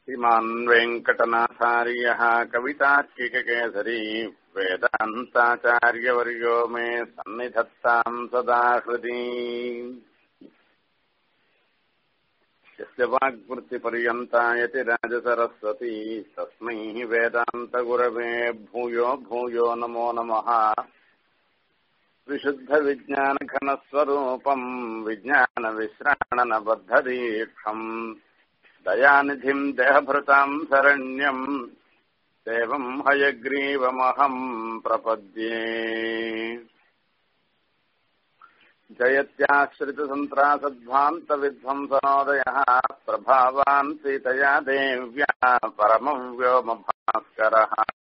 श्रीमान् वेङ्कटनाथार्यः कवितार्किककेसरी वेदान्ताचार्यवर्यो मे सन्निधत्ताम् सदा हृदि यस्य वाग्वृत्तिपर्यन्ता यति राजसरस्वती तस्मै वेदान्तगुरवे भूयो भूयो नमो नमः विशुद्धविज्ञानघनस्वरूपम् विज्ञानविश्राणनबद्धदीक्षम् दयानिधिम् देहभृताम् शरण्यम् देवम् हयग्रीवमहम् प्रपद्ये जयत्याश्रितसन्त्रासध्वान्तविध्वंसनोदयः प्रभावान् सीतया देव्या परमम् व्योमभास्करः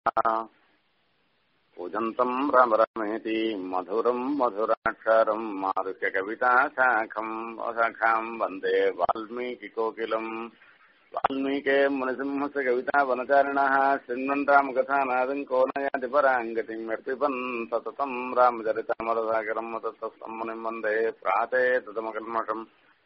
पूजन्तम् राम रमेति मधुरम् मधुराक्षरम् मारुह्यकविताशाखम् शाखाम् वन्दे वाल्मीकिकोकिलम् वाल्मीके मुनिसिंहस्य कविता वनचारिणः शृण्वन् रामकथानादम् को नयाति पराङ्गतिम् यर्पिबन् सततम् रामचरितमरसागरम् तत्तम् मुनिम् वन्दे प्राते तदमकल्मषम्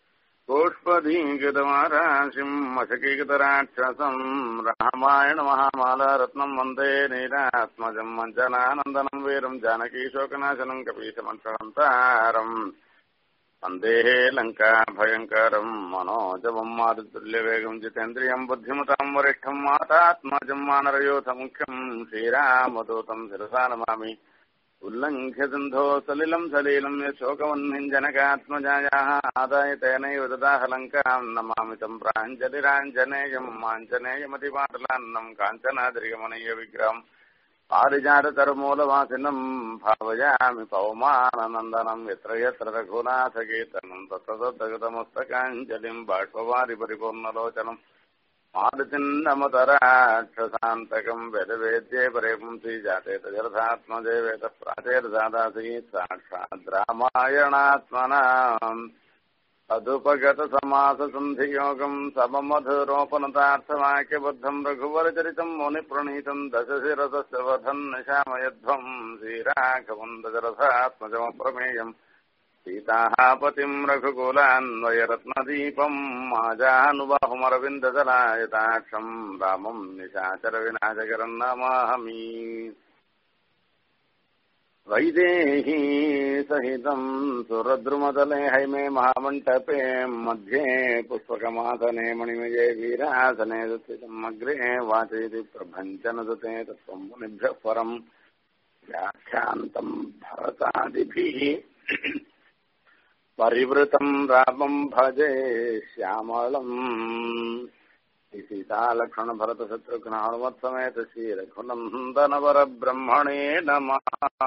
पुष्पधीकृतमाराशिम् अशकीकृतराक्षसम् रामायणमहामालारत्नम् वन्दे नीलात्मजम् मञ्चनानन्दनम् वीरम् जानकीशोकनाशनम् कपीशमक्षणन्तारम् वन्देः लङ्काभयङ्करम् मनोजवम् मारुतुल्यवेगम् जितेन्द्रियम् बुद्धिमताम् वरिष्ठम् मातात्मजम् मानरयोथमुख्यम् श्रीरामदूतम् शिरसा नमामि उल्लङ्घ्य सिन्धो सलिलम् सलीलम् यशोकवह्निम् जनकात्मजायाः आदाय तेनैव ददाह लङ्काम् नमामि तम् प्राञ्जलिराञ्जनेयम् माञ्जनेयमतिपाटलान्नम् काञ्चनाद्रिगमनीय विग्रहम् पारिजाततरमूलवासिनम् भावयामि पौमाननन्दनम् यत्र यत्र रघुनाथकीर्तनम् तत्र तद्गतमस्तकाञ्जलिम् बाष्पवारि परिपूर्णलोचनम् मारुतिन्नमतराक्षसान्तकम् वेदवेद्ये परे पुंसि जाते तजरथात्मजे वेदः प्राचेर्जादासी साक्षात् रामायणात्मनाम् तदुपगतसमाससन्धियोगम् सममधुरोपनतार्थवाक्यबद्धम् रघुवरचरितम् मुनिप्रणीतम् दशशिरसस्य वधन् निशामयध्वम् श्रीराघवम् दशरथात्मजमप्रमेयम् सीताः पतिम् रघुकुलान्वयरत्नदीपम् माजानुबाहुमरविन्दजलायताक्षम् रामम् निशाचरविनाशकरम् नमामि वैदेही सहितम् सुरद्रुमतले हैमे महामण्टपे मध्ये पुष्पकमासने मणिमये वीरासने स्थितम् अग्रे वाचयति प्रभञ्चनदते तत्त्वम् मुनिभ्यः परम् व्याख्यान्तम् भरतादिभिः परिवृतम् रामम् भजे श्यामलम् सीतालक्ष्मणभरतशत्रुघ्न हनुमत्समेत श्रीरघुनन्दनवरब्रह्मणे नमः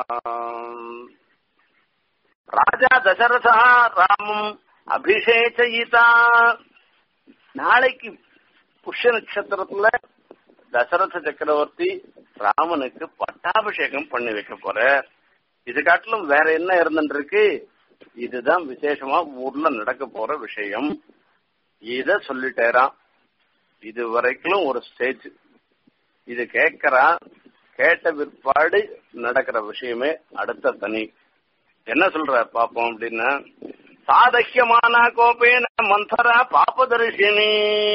ராஜா தசரதா ராமம் அபிஷேகிதா நாளைக்கு புஷ்ய நட்சத்திரத்துல தசரத சக்கரவர்த்தி ராமனுக்கு பட்டாபிஷேகம் பண்ணி வைக்க போற இது காட்டிலும் வேற என்ன இருந்துருக்கு இதுதான் விசேஷமா ஊர்ல நடக்க போற விஷயம் இத சொல்லிட்டேரான் இது வரைக்கும் ஒரு ஸ்டேஜ் இது கேட்கறான் கேட்ட பிற்பாடு நடக்கிற விஷயமே அடுத்த தனி என்ன சொல்ற பாப்போம் அப்படின்னா சாதக்கியமான கோபேன மந்தரா பாப்பதரிசினி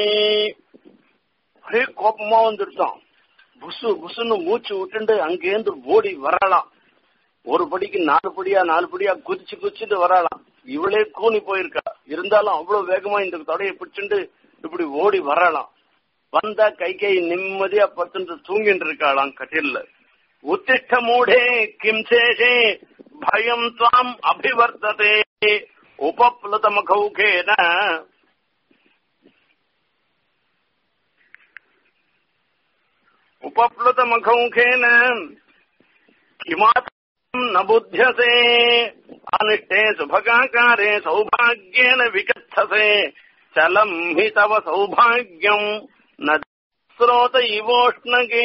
ஒரே கோபமா வந்துருச்சான் புசு புசுன்னு மூச்சு விட்டுண்டு அங்கேருந்து ஓடி வரலாம் ஒரு படிக்கு நாலு படியா நாலு படியா குதிச்சு குதிச்சுட்டு வரலாம் இவளே கூனி போயிருக்கா இருந்தாலும் அவ்வளவு வேகமா இந்த தொடையை பிடிச்சுண்டு இப்படி ஓடி வரலாம் வந்தா கை கை நிம்மதியா பத்துட்டு தூங்கிட்டு இருக்காளாம் கட்டில்ல உத்திஷ்ட மூடே கிம் சேஷே பயம் துவாம் அபிவர்த்ததே உபப்ளுத மகௌகேன உபப்ளுத மகௌகேன கிமாத்தம் ந புத்தியசே அனிஷ்டே சுபகாக்காரே சௌபாகியேன விகத்தசே சலம் ஹி தவ சௌபாகியம் நோத இவோஷ்ணகே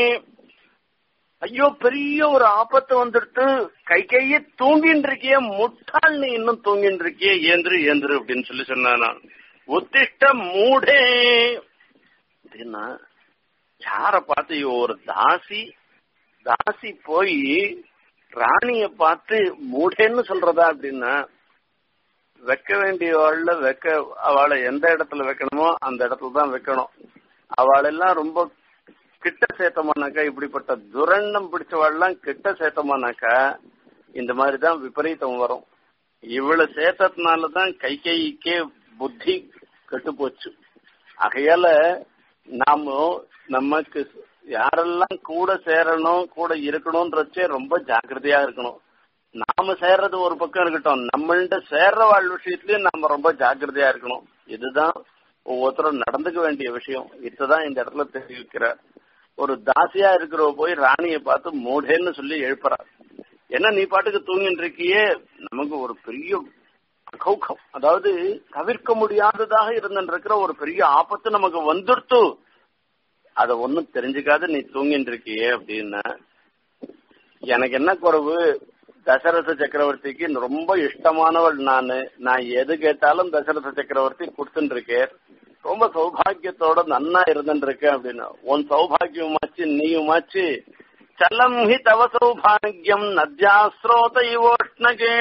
ஐயோ பெரிய ஒரு ஆபத்து வந்துடுத்து கை கையே தூங்கின்னு இருக்கிய முட்டாள் நீ இன்னும் தூங்கின்னு இருக்கிய ஏந்திரு ஏந்திரு அப்படின்னு சொல்லி சொன்னானா உத்திஷ்ட மூடே அப்படின்னா யார பார்த்து இவ ஒரு தாசி தாசி போய் ராணிய பார்த்து மூடேன்னு சொல்றதா அப்படின்னா வைக்க வேண்டியவாள்ல வைக்க அவளை எந்த இடத்துல வைக்கணுமோ அந்த இடத்துல தான் வைக்கணும் அவளெல்லாம் ரொம்ப கிட்ட சேர்த்தோம்னாக்கா இப்படிப்பட்ட துரண்ணம் பிடிச்சவாள்லாம் கிட்ட சேர்த்தோம்னாக்கா இந்த மாதிரிதான் விபரீதம் வரும் இவ்வளவு சேர்த்ததுனாலதான் கை கைக்கே புத்தி கெட்டு போச்சு ஆகையால நாம நமக்கு யாரெல்லாம் கூட சேரணும் கூட இருக்கணும்ன்றச்சே ரொம்ப ஜாக்கிரதையா இருக்கணும் நாம சேர்றது ஒரு பக்கம் இருக்கட்டும் நம்மள்ட்ட சேர்ற வாழ் விஷயத்திலயும் நாம ரொம்ப ஜாக்கிரதையா இருக்கணும் இதுதான் ஒவ்வொருத்தரும் நடந்துக்க வேண்டிய விஷயம் இதுதான் இந்த இடத்துல தெரிவிக்கிறார் ஒரு தாசியா இருக்கிறவ போய் ராணியை பார்த்து மூடேன்னு சொல்லி எழுப்புறார் என்ன நீ பாட்டுக்கு தூங்கிட்டு இருக்கியே நமக்கு ஒரு பெரிய அகௌகம் அதாவது தவிர்க்க முடியாததாக இருந்துருக்கிற ஒரு பெரிய ஆபத்து நமக்கு வந்துடுத்து அத ஒன்னும் தெரிஞ்சுக்காத நீ தூங்கிட்டு இருக்கியே அப்படின்னா எனக்கு என்ன குறைவு தசரத சக்கரவர்த்திக்கு ரொம்ப இஷ்டமானவள் நானு நான் எது கேட்டாலும் தசரத சக்கரவர்த்தி கொடுத்துட்டு இருக்கேன் ரொம்ப சௌபாகியத்தோட நன்னா இருந்துட்டு இருக்கேன் அப்படின்னு உன் சௌபாகியமாச்சு நீயுமாச்சு சலம் ஹி தவ சௌபாகியம் நத்யாஸ்ரோத இவோஷ்ணகே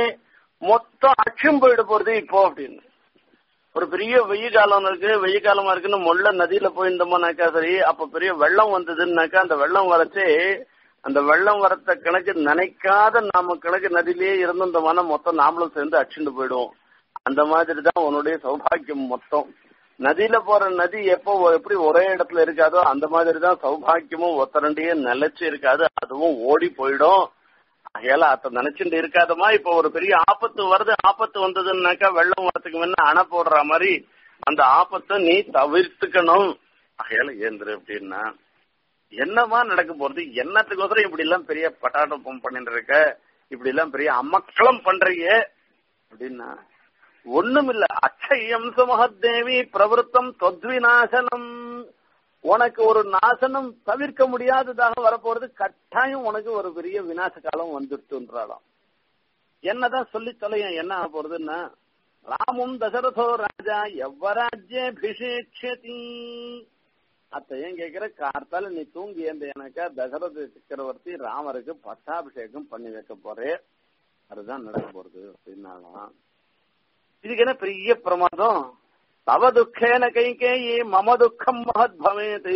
மொத்தம் அச்சும் போயிட போறது இப்போ அப்படின்னு ஒரு பெரிய வெயில் காலம் இருக்கு வெயில் காலமா இருக்குன்னு முள்ள நதியில போயிருந்தோம்னாக்கா சரி அப்ப பெரிய வெள்ளம் வந்ததுன்னாக்கா அந்த வெள்ளம் வரச்சே அந்த வெள்ளம் வரத்த கணக்கு நினைக்காத நாம கணக்கு நதியிலேயே இருந்தோம்னா மொத்தம் நாமளும் சேர்ந்து அச்சுண்டு போயிடுவோம் அந்த மாதிரி தான் உன்னுடைய சௌபாகியம் மொத்தம் நதியில போற நதி எப்போ எப்படி ஒரே இடத்துல இருக்காதோ அந்த மாதிரி தான் சௌபாகியமும் ஒத்தரண்டையே நிலைச்சு இருக்காது அதுவும் ஓடி போயிடும் ஆகையால அத நினைச்சுட்டு இருக்காதமா இப்ப ஒரு பெரிய ஆபத்து வருது ஆபத்து வந்ததுன்னாக்கா வெள்ளம் வரத்துக்கு முன்ன அணை போடுற மாதிரி அந்த ஆபத்தை நீ தவிர்த்துக்கணும் ஆகையால ஏந்திரு அப்படின்னா என்னமா நடக்க போறது என்னத்துக்கோசரம் இப்படி எல்லாம் பெரிய பட்டாட்டம் பண்ணிட்டு இருக்க இப்படி எல்லாம் பெரிய அமக்களம் பண்றீங்க அப்படின்னா ஒண்ணும் இல்ல அச்சயம் சுமஹத்தேவி பிரவருத்தம் தொத்விநாசனம் உனக்கு ஒரு நாசனம் தவிர்க்க முடியாததாக வரப்போறது கட்டாயம் உனக்கு ஒரு பெரிய விநாச காலம் வந்துட்டுன்றாலாம் என்னதான் சொல்லி தொலையும் என்ன ஆக போறதுன்னா ராமும் தசரதோ ராஜா எவ்வராஜ்யபிஷேக்ஷதி அத்தையும் கேக்குற கார்த்தால நீ தூங்கி ஏந்த எனக்கா தசரத சக்கரவர்த்தி ராமருக்கு பட்டாபிஷேகம் பண்ணி வைக்க போறே அதுதான் நடக்க போறது அப்படின்னாலாம் இதுக்கு என்ன பெரிய பிரமாதம் தவ துக்கேன கைகேயி மம துக்கம் மகத் பவேது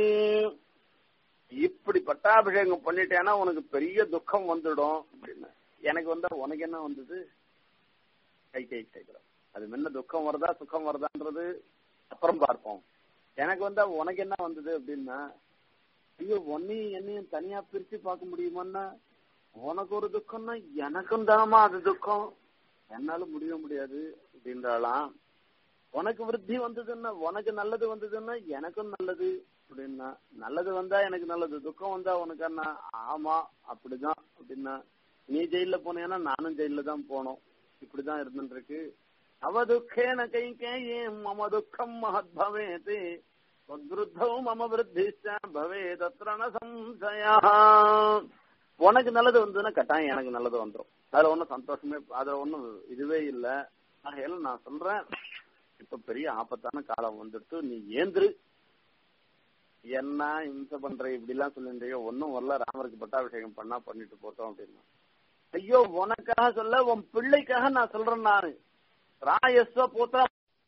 இப்படி பட்டாபிஷேகம் பண்ணிட்டேன்னா உனக்கு பெரிய துக்கம் வந்துடும் அப்படின்னு எனக்கு வந்தா உனக்கு என்ன வந்தது கை கை கேட்கிறோம் அது முன்ன துக்கம் வருதா சுகம் வருதான்றது அப்புறம் பார்ப்போம் எனக்கு வந்தா உனக்கு என்ன வந்தது அப்படின்னா ஐயோ ஒன்னையும் என்னையும் தனியா பிரிச்சு பார்க்க முடியுமான்னா உனக்கு ஒரு துக்கம்னா எனக்கும் தானமா அது துக்கம் என்னால முடிய முடியாது அப்படின்றாலாம் உனக்கு விருத்தி வந்ததுன்னா உனக்கு நல்லது வந்ததுன்னா எனக்கும் நல்லது அப்படின்னா நல்லது வந்தா எனக்கு நல்லது துக்கம் வந்தா உனக்கு என்ன ஆமா அப்படிதான் அப்படின்னா நீ ஜெயில போனேன்னா நானும் ஜெயில தான் போனோம் இப்படிதான் இருந்துட்டு இருக்கு அவ துக்கேன கை கேயே மம துக்கம் மகத் பவேத் வக்ருத்தௌ மம விருத்திச்ச பவே தத்ரண சம்சயா உனக்கு நல்லது வந்ததுன்னா கட்டாயம் எனக்கு நல்லது வந்துடும் அதுல ஒன்றும் சந்தோஷமே அதுல ஒன்றும் இதுவே இல்லை ஆகையால நான் சொல்றேன் இப்ப பெரிய ஆபத்தான காலம் வந்துடுத்து நீ ஏந்திரு என்ன இம்சை பண்ற இப்படி எல்லாம் சொல்லிட்டு ஒன்னும் வரல ராமருக்கு பட்டாபிஷேகம் பண்ணா பண்ணிட்டு போட்டோம் அப்படின்னா ஐயோ உனக்காக சொல்ல உன் பிள்ளைக்காக நான் சொல்றேன் நானு ராயஸ்வ புத்திர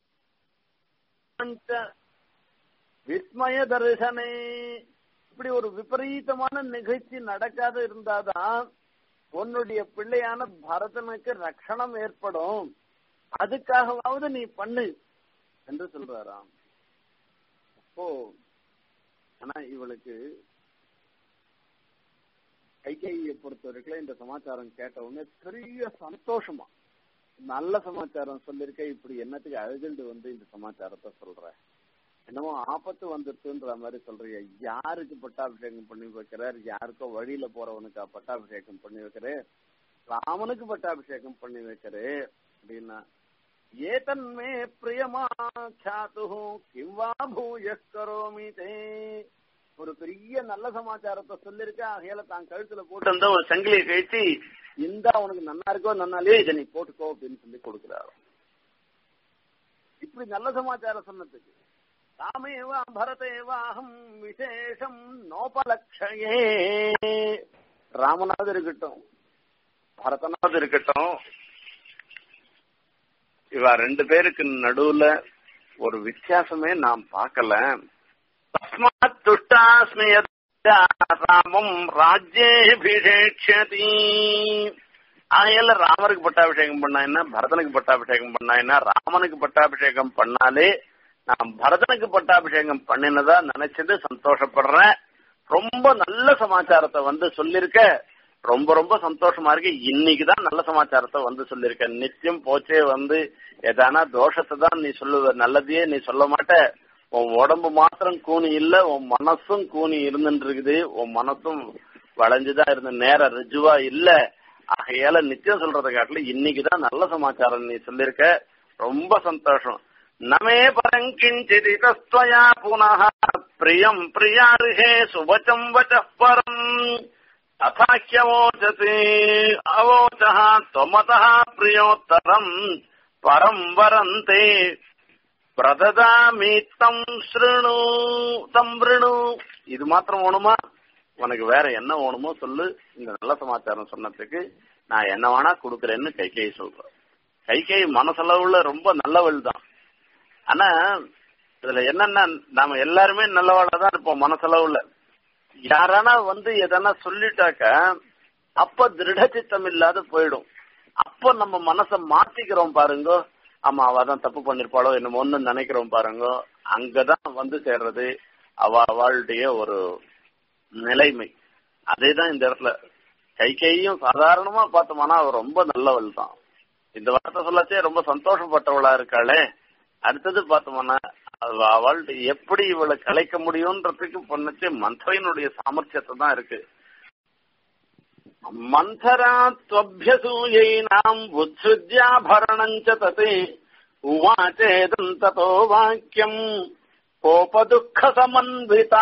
விஸ்மய தரிசனே இப்படி ஒரு விபரீதமான நிகழ்ச்சி நடக்காத இருந்தாதான் உன்னுடைய பிள்ளையான பரதனுக்கு ரட்சணம் ஏற்படும் அதுக்காகவாவது நீ பண்ணு என்று சொல்றாராம் அப்போ ஆனா இவளுக்கு கைகையை பொறுத்த வரைக்கும் இந்த சமாச்சாரம் கேட்ட உடனே பெரிய சந்தோஷமா நல்ல சமாச்சாரம் சொல்லிருக்க இப்படி என்னத்துக்கு அழுதுண்டு வந்து இந்த சமாச்சாரத்தை சொல்ற என்னமோ ஆபத்து வந்துருச்சுன்ற மாதிரி சொல்றீங்க யாருக்கு பட்டாபிஷேகம் பண்ணி வைக்கிறார் யாருக்கோ வழியில போறவனுக்கா பட்டாபிஷேகம் பண்ணி வைக்கிறேன் ராமனுக்கு பட்டாபிஷேகம் பண்ணி வைக்கிறே அப்படின்னா ஏதன்மே பிரியமா சாத்து கிம்வா பூய கரோமி தே ஒரு பெரிய நல்ல சமாச்சாரத்தை சொல்லிருக்க ஆகையால தான் கழுத்துல போட்டு வந்த ஒரு சங்கிலியை கழிச்சு இந்த உனக்கு நன்னா இருக்கோ நன்னாலே இதை நீ போட்டுக்கோ அப்படின்னு சொல்லி கொடுக்கிறாரு இப்படி நல்ல சமாச்சாரம் சொன்னதுக்கு ராமேவா பரதேவாஹம் விசேஷம் நோபலட்சயே ராமனாவது இருக்கட்டும் பரதனாவது இருக்கட்டும் இவ ரெண்டு பேருக்கு நடுவுல ஒரு வித்தியாசமே நாம் பார்க்கல தஸ்மாத் துஷ்டாஸ்மி யதா ராமம் ராஜ்யேபிஷேக்ஷதி ஆகையால ராமருக்கு பட்டாபிஷேகம் பண்ணா என்ன பரதனுக்கு பட்டாபிஷேகம் பண்ணா என்ன ராமனுக்கு பட்டாபிஷேகம் பண்ணாலே நான் பரதனுக்கு பட்டாபிஷேகம் பண்ணினதா நினைச்சது சந்தோஷப்படுறேன் ரொம்ப நல்ல சமாச்சாரத்தை வந்து சொல்லிருக்க ரொம்ப ரொம்ப சந்தோஷமா இருக்கு இன்னைக்குதான் நல்ல சமாச்சாரத்தை வந்து சொல்லிருக்க நித்தியம் போச்சே வந்து எதானா தோஷத்தை தான் நீ சொல்லுவ நல்லதையே நீ சொல்ல மாட்ட உன் உடம்பு மாத்திரம் கூனி இல்ல உன் மனசும் கூனி இருந்துட்டு இருக்குது உன் மனசும் வளைஞ்சுதான் இருந்து நேர ரிஜுவா இல்ல ஆகையால நிச்சயம் சொல்றதை காட்டில இன்னைக்குதான் நல்ல சமாச்சாரம் நீ சொல்லிருக்க ரொம்ப சந்தோஷம் நமே பரங்கிஞ்சிதிதஸ்துவயா புனः பிரியம் பிரியாருஹே சுவச்சம் வச்சः பரம் அதாக்கியவோச்சசி அவோச்சः त्वमतः பிரியோத்தரம் பரம் வரந்தே பிரததாமி தம் ஸ்ருணு தம் விருணு இது மாத்திரம் வேணுமா உனக்கு வேற என்ன வேணுமோ சொல்லு இந்த நல்ல சமாச்சாரம் சொன்னதுக்கு நான் என்ன வேணா கொடுக்கறேன்னு கைகேயி சொல்றேன் கைகேயி மனசளவுல ரொம்ப நல்லவள் தான் ஆனா இதுல என்னன்னா நாம எல்லாருமே நல்லவாளா தான் இருப்போம் மனசளவுல யாரானா வந்து எதனா சொல்லிட்டாக்க அப்ப திருட சித்தம் இல்லாத போயிடும் அப்ப நம்ம மனச மாத்திக்கிறோம் பாருங்க ஆமா அவ தான் தப்பு பண்ணிருப்பாளோ என்னமோன்னு நினைக்கிறோம் பாருங்க அங்கதான் வந்து சேர்றது அவ அவளுடைய ஒரு நிலைமை அதேதான் இந்த இடத்துல கை கையும் சாதாரணமா பார்த்தோம்னா அவ ரொம்ப நல்லவள் தான் இந்த வார்த்தை சொல்லச்சே ரொம்ப சந்தோஷப்பட்டவளா இருக்காளே அடுத்தது பார்த்தோம்னா அவள் எப்படி இவளை கலைக்க முடியும்ன்றதுக்கு பொண்ணுச்சு மந்திரையினுடைய சாமர்த்தியத்தை தான் இருக்கு மந்தரா துவபியசூயைனாம் உத்ஸ்ருத்யாபரணஞ்ச ததே உவாச்சேதம் ததோ வாக்கியம் கோபதுக்க சமன்விதா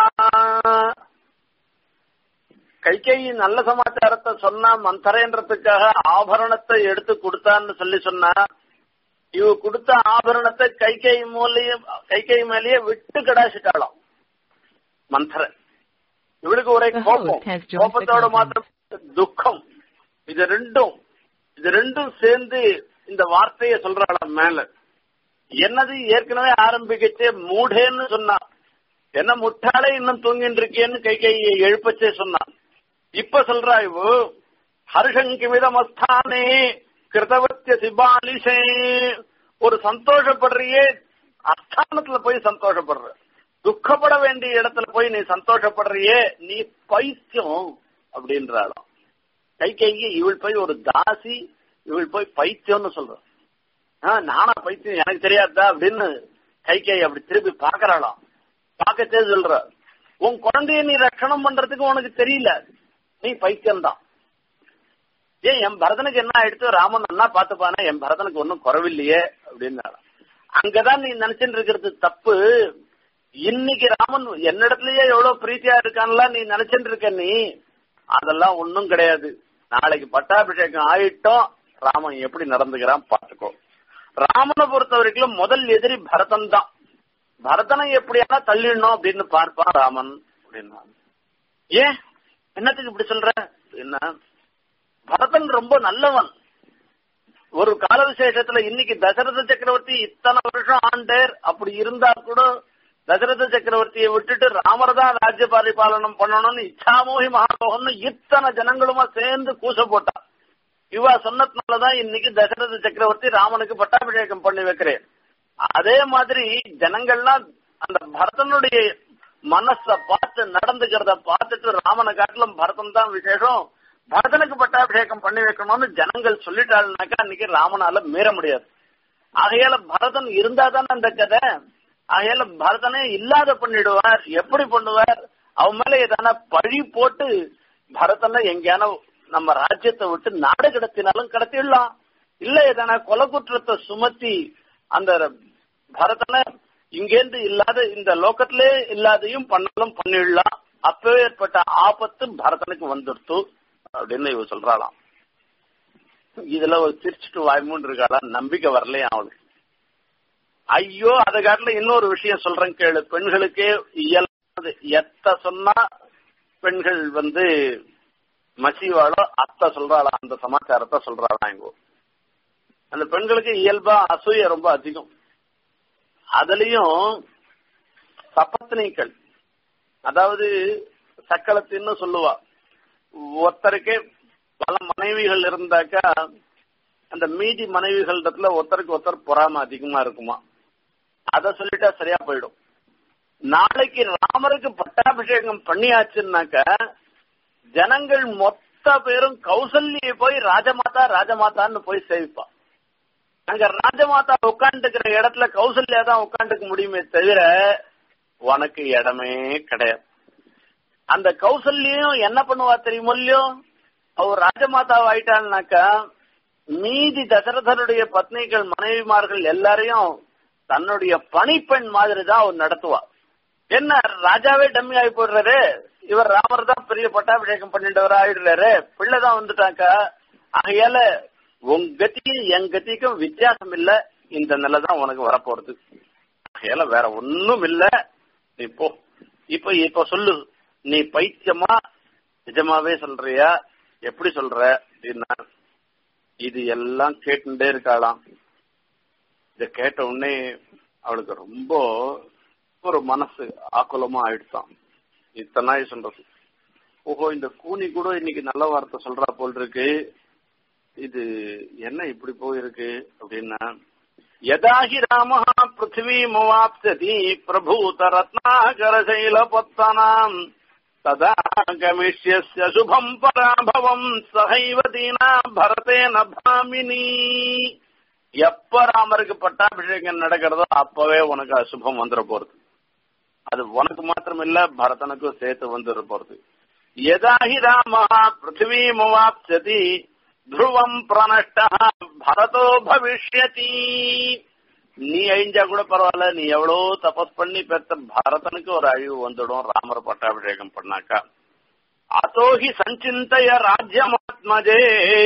கைகேயி நல்ல சமாச்சாரத்தை சொன்னா மந்தரேன்றதுக்காக ஆபரணத்தை எடுத்து கொடுத்தான்னு சொல்லி சொன்னா இவ கொடுத்த ஆபரணத்தை கைகை மூலையும் கைகை மேலேயே விட்டு கடாசிட்டாளாம் மந்தரன் இவளுக்கு ஒரே கோபம் கோபத்தோட மாத்திரம் துக்கம் இது ரெண்டும் இது ரெண்டும் சேர்ந்து இந்த வார்த்தையை சொல்றாளாம் மேல என்னது ஏற்கனவே ஆரம்பிக்கச்சே மூடேன்னு சொன்னா என்ன முட்டாளே இன்னும் தூங்கிட்டு இருக்கேன்னு கை கையை எழுப்பச்சே சொன்னான் இப்ப சொல்றா இவோ ஹர்ஷங்கிமிதமஸ்தானே கிருதவத்திய சிபாலிசே ஒரு சந்தோஷப்படுறியே அஸ்தானத்துல போய் சந்தோஷப்படுற துக்கப்பட வேண்டிய இடத்துல போய் நீ சந்தோஷப்படுறியே நீ பைத்தியம் அப்படின்றாளாம் கை கைக்கு இவள் போய் ஒரு தாசி இவள் போய் பைத்தியம்னு சொல்ற நானா பைத்தியம் எனக்கு தெரியாதா அப்படின்னு கை கை அப்படி திருப்பி பாக்குறாளாம் பார்க்கத்தே சொல்ற உன் குழந்தைய நீ ரட்சணம் பண்றதுக்கு உனக்கு தெரியல நீ பைத்தியம்தான் ஏன் என் பரதனுக்கு என்ன ஆயிடுச்சு ராமன் அண்ணா பாத்துப்பானா என் பரதனுக்கு ஒன்னும் குறவில்லையே அப்படின்னு அங்கதான் நீ நினைச்சுட்டு இருக்கிறது தப்பு இன்னைக்கு ராமன் என்னிடத்துலயே எவ்வளவு பிரீத்தியா இருக்கான்ல நீ நினைச்சுட்டு இருக்க நீ அதெல்லாம் ஒன்னும் கிடையாது நாளைக்கு பட்டாபிஷேகம் ஆயிட்டோம் ராமன் எப்படி நடந்துக்கிறான் பாத்துக்கோ ராமனை பொறுத்த வரைக்கும் முதல் எதிரி பரதன் தான் பரதனை எப்படியானா தள்ளிடணும் அப்படின்னு பார்ப்பான் ராமன் அப்படின்னா ஏன் என்னத்துக்கு இப்படி சொல்ற என்ன பரதன் ரொம்ப நல்லவன் ஒரு கால விசேஷத்துல இன்னைக்கு தசரத சக்கரவர்த்தி இத்தனை வருஷம் ஆண்டேர் அப்படி இருந்தா கூட தசரத சக்கரவர்த்தியை விட்டுட்டு ராமர் தான் ராஜ்ய பரிபாலனம் பண்ணணும்னு இச்சாமோகி மகாபோகம்னு இத்தனை ஜனங்களுமா சேர்ந்து கூச போட்டா இவா சொன்னதுனாலதான் இன்னைக்கு தசரத சக்கரவர்த்தி ராமனுக்கு பட்டாபிஷேகம் பண்ணி வைக்கிறேன் அதே மாதிரி ஜனங்கள்லாம் அந்த பரதனுடைய மனச பார்த்து நடந்துக்கிறத பார்த்துட்டு ராமனை காட்டிலும் பரதன் தான் விசேஷம் பரதனுக்கு பட்டாபிஷேகம் பண்ணி வைக்கணும்னு ஜனங்கள் சொல்லிட்டாள்னாக்கா அன்னைக்கு ராமனால மீற முடியாது ஆகையால பரதன் இருந்தா தானே அந்த கதை ஆகையால பரதனே இல்லாத பண்ணிடுவார் எப்படி பண்ணுவார் அவன் மேல எதான பழி போட்டு பரதனை எங்கேயான நம்ம ராஜ்யத்தை விட்டு நாடு கடத்தினாலும் கடத்திடலாம் இல்ல எதான கொலை குற்றத்தை சுமத்தி அந்த பரதனை இங்கேருந்து இல்லாத இந்த லோக்கத்திலே இல்லாதையும் பண்ணாலும் பண்ணிடலாம் அப்பேற்பட்ட ஆபத்து பரதனுக்கு வந்துடுத்து அப்படின்னு இவ சொல்றாளாம் இதுல ஒரு சிரிச்சுட்டு வாய்மூன் இருக்காளா நம்பிக்கை வரலையா அவளுக்கு ஐயோ அதை காட்டில இன்னொரு விஷயம் சொல்றேன் கேளு பெண்களுக்கே இயல்பு எத்த சொன்னா பெண்கள் வந்து மசிவாளோ அத்தை சொல்றாளா அந்த சமாச்சாரத்தை சொல்றாளா இங்கோ அந்த பெண்களுக்கு இயல்பா அசூய ரொம்ப அதிகம் அதுலயும் சபத்னிகள் அதாவது சக்களத்தின்னு சொல்லுவா ஒருத்தருக்கே பல மனைவிகள் இருந்தாக்கா அந்த மீதி மனைவிகளிடத்துல ஒருத்தருக்கு ஒருத்தர் பொறாம அதிகமா இருக்குமா அத சொல்லிட்டா சரியா போயிடும் நாளைக்கு ராமருக்கு பட்டாபிஷேகம் பண்ணியாச்சுன்னாக்க ஜனங்கள் மொத்த பேரும் கௌசல்யை போய் ராஜமாதா ராஜமாதான்னு போய் சேவிப்பா அங்க ராஜமாதா உட்காந்துக்கிற இடத்துல கௌசல்யா தான் உட்காந்துக்க முடியுமே தவிர உனக்கு இடமே கிடையாது அந்த கௌசல்யும் என்ன பண்ணுவா தெரியுமோ இல்லையோ அவர் ராஜமாதா ஆயிட்டாள்னாக்கா மீதி தசரதனுடைய பத்னிகள் மனைவிமார்கள் எல்லாரையும் தன்னுடைய பணிப்பெண் மாதிரி தான் அவர் நடத்துவா என்ன ராஜாவே டம்மி ஆகி போடுறாரு இவர் ராமர் தான் பெரிய பட்டாபிஷேகம் பண்ணிட்டவர் ஆயிடுறாரு பிள்ளைதான் வந்துட்டாக்கா ஆகையால உன் கத்தியும் என் கத்திக்கும் வித்தியாசம் இல்ல இந்த நிலை தான் உனக்கு வரப்போறது ஆகையால வேற ஒண்ணும் இல்ல நீ போ இப்ப இப்ப சொல்லு நீ பைத்தியமா நிஜமாவே சொல்றியா எப்படி சொல்ற அப்படின்னா இது எல்லாம் கேட்டுட்டே இருக்காளாம் இத கேட்ட உடனே அவளுக்கு ரொம்ப ஒரு மனசு ஆக்குலமா ஆயிடுச்சான் இத்தனை நாள் சொல்றது ஓஹோ இந்த கூனி கூட இன்னைக்கு நல்ல வார்த்தை சொல்றா போல் இருக்கு இது என்ன இப்படி போயிருக்கு அப்படின்னா யதாஹி ராம பிருத்திவி முவாப்சதி பிரபூத ரத்னாகர சைல பத்தனாம் ததா கமிஷ்யஸ்ய சுபம் பராபவம் சகைவ தீனா பரதேன பாமினி எப்ப ராமருக்கு பட்டாபிஷேகம் நடக்கிறதோ அப்பவே உனக்கு அசுபம் வந்துட போறது அது உனக்கு மாத்திரம் இல்ல பரதனுக்கும் சேர்த்து வந்துட போறது யதாஹி ராம பிருத்திவி முவாப்சதி த்ருவம் பிரணஷ்ட பரதோ பவிஷ்யதி நீ அழிஞ்சா கூட பரவாயில்ல நீ எவ்வளவு தபஸ் பண்ணி பெத்த பரதனுக்கு ஒரு அழிவு வந்துடும் ராமர் பட்டாபிஷேகம் பண்ணாக்கா அதோஹி சஞ்சிந்தய ராஜ்யமாத்மஜே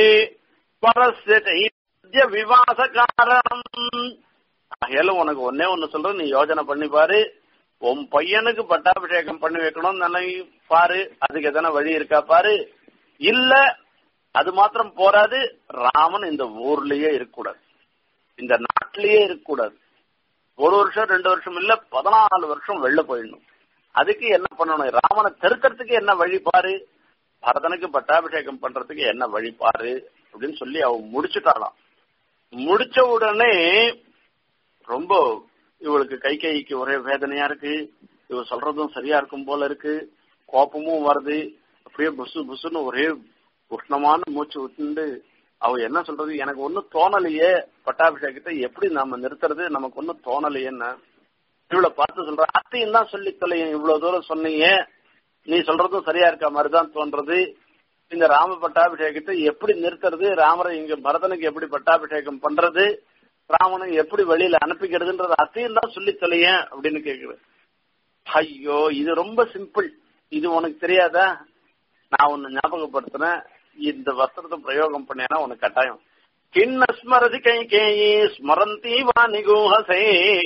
பரஸ்ய விவாச காரணம் ஆகையால உனக்கு ஒன்னே ஒன்னு சொல்றேன் நீ யோஜனை பண்ணி பாரு உன் பையனுக்கு பட்டாபிஷேகம் பண்ணி வைக்கணும் நினை பாரு அதுக்கு எதனா வழி இருக்கா பாரு இல்ல அது மாத்திரம் போராது ராமன் இந்த ஊர்லயே இருக்கக்கூடாது இந்த நாட்டிலேயே இருக்கக்கூடாது ஒரு வருஷம் ரெண்டு வருஷம் இல்ல பதினாலு வருஷம் வெளில போயிடணும் அதுக்கு என்ன பண்ணணும் ராமனை தெருக்கிறதுக்கு என்ன வழி பாரு பரதனுக்கு பட்டாபிஷேகம் பண்றதுக்கு என்ன வழி பாரு அப்படின்னு சொல்லி அவ முடிச்சுட்டாளாம் முடிச்ச உடனே ரொம்ப இவளுக்கு கை கைக்கு ஒரே வேதனையா இருக்கு இவ சொல்றதும் சரியா இருக்கும் போல இருக்கு கோபமும் வருது அப்படியே புசு புசுன்னு ஒரே உஷ்ணமான மூச்சு விட்டுண்டு அவ என்ன சொல்றது எனக்கு ஒன்னும் தோணலையே பட்டாபிஷேகத்தை எப்படி நாம நிறுத்துறது நமக்கு ஒன்னும் தோணலையேன்னு இவளை பார்த்து சொல்ற அத்தையும் தான் சொல்லி தொலையும் இவ்வளவு தூரம் சொன்னீங்க நீ சொல்றதும் சரியா இருக்க மாதிரிதான் தோன்றது இந்த ராம பட்டாபிஷேகத்தை எப்படி நிறுத்துறது ராமரை இங்க பரதனுக்கு எப்படி பட்டாபிஷேகம் பண்றது ராமனை எப்படி வெளியில அனுப்பிக்கிறதுன்றது அத்தையும் தான் சொல்லி தொலையேன் அப்படின்னு கேக்குறேன் ஐயோ இது ரொம்ப சிம்பிள் இது உனக்கு தெரியாதா நான் உன்னை ஞாபகப்படுத்துறேன் இந்த வஸ்திரத்தை பிரயோகம் பண்ணேன்னா உனக்கு கட்டாயம் கிண்ண ஸ்மரதி கை கேயி ஸ்மரந்தி வா நிகூஹசே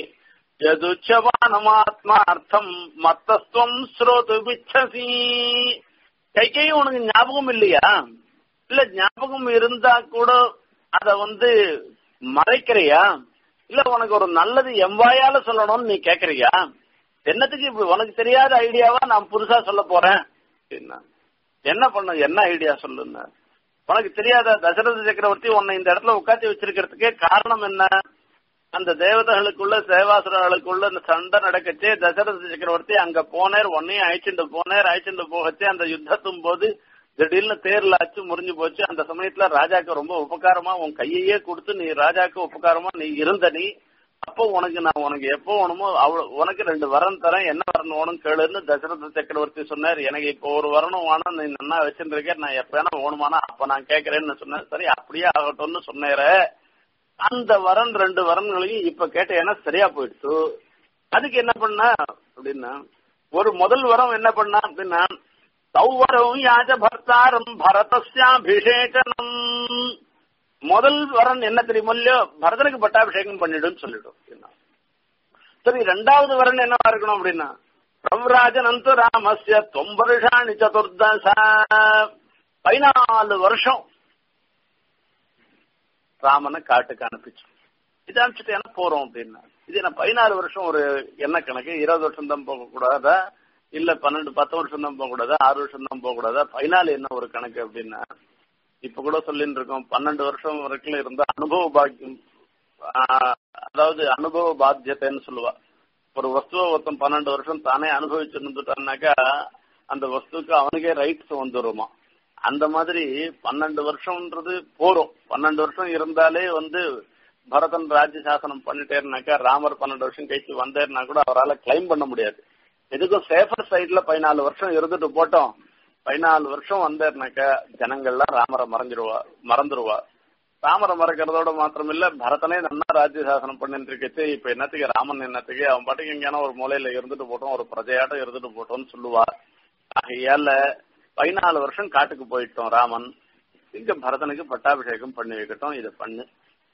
யதுச்சவானமாத்மார்த்தம் மத்தஸ்துவம் ஸ்ரோது பிச்சசி கைகை உனக்கு ஞாபகம் இல்லையா இல்ல ஞாபகம் இருந்தா கூட அத வந்து மறைக்கிறியா இல்ல உனக்கு ஒரு நல்லது எவ்வாயால சொல்லணும்னு நீ கேக்குறியா என்னத்துக்கு இப்படி உனக்கு தெரியாத ஐடியாவா நான் புதுசா சொல்ல போறேன் அப்படின்னா என்ன பண்ண என்ன ஐடியா சொல்லுங்க உனக்கு தெரியாத தசரத சக்கரவர்த்தி உன்னை இந்த இடத்துல உட்காந்து வச்சிருக்கிறதுக்கே காரணம் என்ன அந்த தேவதைகளுக்குள்ள சேவாசுரர்களுக்குள்ள இந்த சண்டை நடக்கச்சே தசரத சக்கரவர்த்தி அங்க போனேர் உன்னையும் அழைச்சிட்டு போனேர் அழைச்சிட்டு போகச்சே அந்த யுத்தத்தும் போது திடீர்னு தேர்ல அச்சு முறிஞ்சு போச்சு அந்த சமயத்துல ராஜாக்கு ரொம்ப உபகாரமா உன் கையையே கொடுத்து நீ ராஜாக்கு உபகாரமா நீ இருந்த நீ அப்போ உனக்கு நான் உனக்கு எப்போ வேணுமோ அவ்வளவு உனக்கு ரெண்டு வரம் தரேன் என்ன வரணும் வேணும் கேளுன்னு தசரத சக்கரவர்த்தி சொன்னார் எனக்கு இப்போ ஒரு வரணும் வேணும் நீ நல்லா வச்சிருந்திருக்க நான் எப்ப வேணா வேணுமானா அப்ப நான் கேட்கறேன்னு சொன்னேன் சரி அப்படியே ஆகட்டும்னு சொன்னேற அந்த வரன் ரெண்டு வரன்களையும் இப்ப கேட்டேன்னா சரியா போயிடுச்சு அதுக்கு என்ன பண்ண அப்படின்னா ஒரு முதல் வரம் என்ன பண்ணா அப்படின்னா சௌவரம் யாஜ பர்த்தாரம் பரதஸ்யாபிஷேகனம் முதல் வரன் என்ன தெரியுமோ இல்லையோ பரதனுக்கு பட்டாபிஷேகம் பண்ணிடும் சொல்லிடும் அப்படின்னா சரி ரெண்டாவது வரன் என்னவா இருக்கணும் அப்படின்னா பிரவ்ராஜனந்து ராமஸ்ய தொம்பருஷாணி சதுர்தச பதினாலு வருஷம் ராமனை காட்டுக்கு அனுப்பிச்சு இது அனுப்பிச்சுட்டு என்ன போறோம் அப்படின்னா இது என்ன பதினாலு வருஷம் ஒரு என்ன கணக்கு இருபது வருஷம் தான் போக கூடாதா இல்ல பன்னெண்டு பத்து வருஷம் தான் போக கூடாதா ஆறு வருஷம் தான் போக கூடாதா ஃபைனல் என்ன ஒரு கணக்கு அப்படின்னா இப்ப கூட சொல்லிட்டு இருக்கோம் பன்னெண்டு வருஷம் வரைக்கும் இருந்த அனுபவ பாக்கியம் ஆஹ், அதாவது அனுபவ பாத்தியத்தைன்னு சொல்லுவா ஒரு வஸ்துவை ஒருத்தன் பன்னெண்டு வருஷம் தானே அனுபவிச்சு இருந்துட்டான்னாக்கா அந்த வஸ்துக்கு அவனுக்கே ரைட்ஸ் வந்துருமா அந்த மாதிரி பன்னெண்டு வருஷம்ன்றது போறோம் பன்னெண்டு வருஷம் இருந்தாலே வந்து பரதன் ராஜ்ய சாசனம் பண்ணிட்டேருனாக்கா ராமர் பன்னெண்டு வருஷம் கழிச்சு வந்தேர்னா கூட அவரால் கிளைம் பண்ண முடியாது எதுக்கும் சேஃபர் சைட்ல பதினாலு வருஷம் இருந்துட்டு போட்டோம் பதினாலு வருஷம் வந்தேர்னாக்கா ஜனங்கள்லாம் ராமரை மறைஞ்சிருவா மறந்துருவா ராமரை மறக்கிறதோட மாத்திரம் இல்ல பரதனே நல்லா ராஜ்ய சாசனம் பண்ணிட்டு இருக்கச்சு இப்ப என்னத்துக்கு ராமன் என்னத்துக்கு அவன் பாட்டுக்கு எங்கேயான ஒரு மூலையில இருந்துட்டு போட்டோம் ஒரு பிரஜையாட்டம் இருந்துட்டு போட்டோம்னு சொல்லுவா ஆகையால பதினாலு வருஷம் காட்டுக்கு போயிட்டோம் ராமன் இங்க பரதனுக்கு பட்டாபிஷேகம் பண்ணி வைக்கட்டும் இதை பண்ணு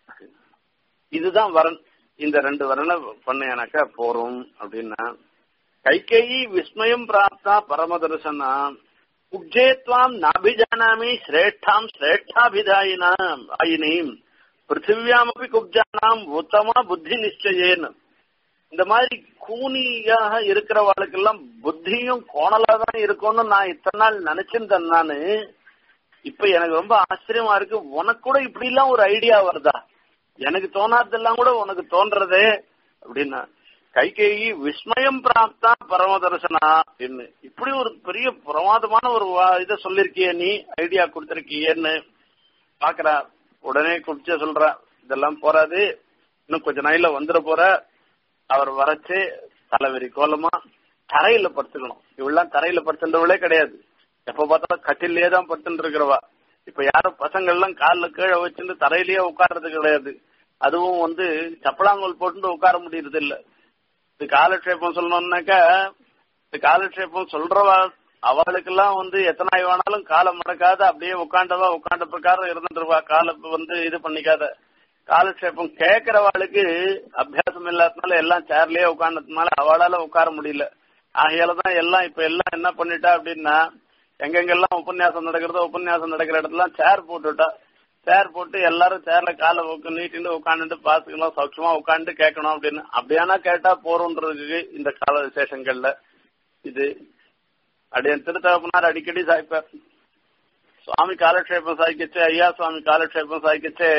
இதுதான் வரன் இந்த ரெண்டு வரனை பண்ணேனாக்கா போறோம் அப்படின்னா கைகேயி விஸ்மயம் பிராப்தா பரமதர்சனா உஜ்ஜேத்வாம் நாபிஜானாமி சிரேஷ்டாம் சிரேஷ்டாபிதாயினாம் ஆயினீம் பிருத்திவியாமபி குப்ஜானாம் உத்தமா புத்தி நிச்சயேன் இந்த மாதிரி கூனியாக இருக்கிறவாளுக்கெல்லாம் புத்தியும் கோணலா தான் இருக்கும்னு நான் இத்தனை நாள் நினைச்சிருந்தேன் நானு இப்ப எனக்கு ரொம்ப ஆச்சரியமா இருக்கு உனக்கு கூட இப்படி எல்லாம் ஒரு ஐடியா வருதா எனக்கு தோணாதெல்லாம் கூட உனக்கு தோன்றதே அப்படின்னா கைகேயி விஸ்மயம் பிராப்தா பரமதர்சனா அப்படின்னு இப்படி ஒரு பெரிய பிரமாதமான ஒரு வா- இதை சொல்லிருக்கிய நீ ஐடியா கொடுத்திருக்கியன்னு பாக்குறா உடனே குடிச்ச சொல்ற இதெல்லாம் போறாது இன்னும் கொஞ்ச நாள்ல வந்துட போற அவர் வரைச்சு தலைவரி கோலமா தரையில படுத்துக்கணும் இவெல்லாம் தரையில படுத்துன்றவளே கிடையாது எப்ப பார்த்தாலும் கட்டிலே தான் படுத்துட்டு இருக்கிறவா இப்ப யாரும் பசங்க எல்லாம் கால்ல கீழே வச்சுட்டு தரையிலேயே உட்கார்றது கிடையாது அதுவும் வந்து சப்பலாங்கோல் போட்டு உட்கார முடியறது இல்ல இது காலக்ஷேபம் சொல்லணும்னாக்கா இந்த காலக்ஷேபம் சொல்றவா அவளுக்கெல்லாம் வந்து எத்தனை நாள் வேணாலும் காலை மடக்காத அப்படியே உட்காண்டவா உட்காண்ட பிரகாரம் இருந்துருவா காலை வந்து இது பண்ணிக்காத காலக்ஷேபம் கேட்கறவாளுக்கு அபியாசம் இல்லாததுனால எல்லாம் சேர்லயே உட்கார்ந்ததுனால அவளால உட்கார முடியல ஆகையால தான் எல்லாம் இப்ப எல்லாம் என்ன பண்ணிட்டா அப்படின்னா எங்கெங்கெல்லாம் உபன்யாசம் நடக்கிறதோ உபன்யாசம் நடக்கிற இடத்துல சேர் போட்டுட்டா சேர் போட்டு எல்லாரும் சேர்ல காலை உக்க- நீட்டிட்டு உட்காந்துட்டு பாத்துக்கலாம் சௌக்கியமா உட்காந்து கேட்கணும் அப்படின்னு அப்படியானா கேட்டா போறோன்றதுக்கு இந்த கால விசேஷங்கள்ல இது அப்படியே திருத்தகப்பனார் அடிக்கடி சாய்ப்பார் சுவாமி காலக்ஷேபம் சாய்க்கச்சு ஐயா சுவாமி காலக்ஷேபம் சாய்க்கச்சு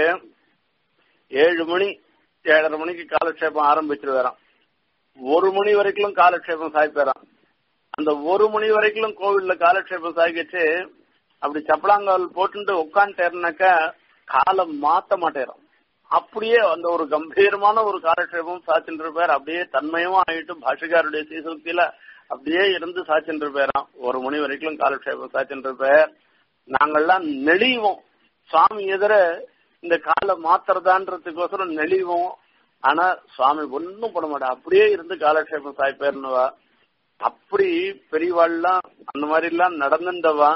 ஏழு மணி ஏழரை மணிக்கு காலக்ஷேபம் ஆரம்பிச்சிருவாராம் ஒரு மணி வரைக்கும் காலக்ஷேபம் சாய்ப்பாராம் அந்த ஒரு மணி வரைக்கும் கோவில்ல காலக்ஷேபம் சாய்க்கச்சு அப்படி சப்பலாங்கால் போட்டுட்டு உட்காந்துட்டேருனாக்கா காலை மாத்த மாட்டேறான் அப்படியே அந்த ஒரு கம்பீரமான ஒரு காலக்ஷேபம் சாச்சின்னு இருப்பார் அப்படியே தன்மயமா ஆயிட்டு பாஷகாருடைய சீசுக்தியில அப்படியே இருந்து சாச்சின்னு இருப்பாராம் ஒரு மணி வரைக்கும் காலக்ஷேபம் சாச்சின்னு இருப்பார் நாங்கெல்லாம் நெளிவோம் சுவாமி எதிர இந்த காலை மாத்துறதான்றதுக்கோசரம் நெளிவோம் ஆனா சுவாமி ஒன்னும் பண்ண மாட்டா அப்படியே இருந்து காலக்ஷேபம் சாய்ப்பேர்னுவா அப்படி பெரியவாள்லாம் அந்த மாதிரி எல்லாம் நடந்துட்டவா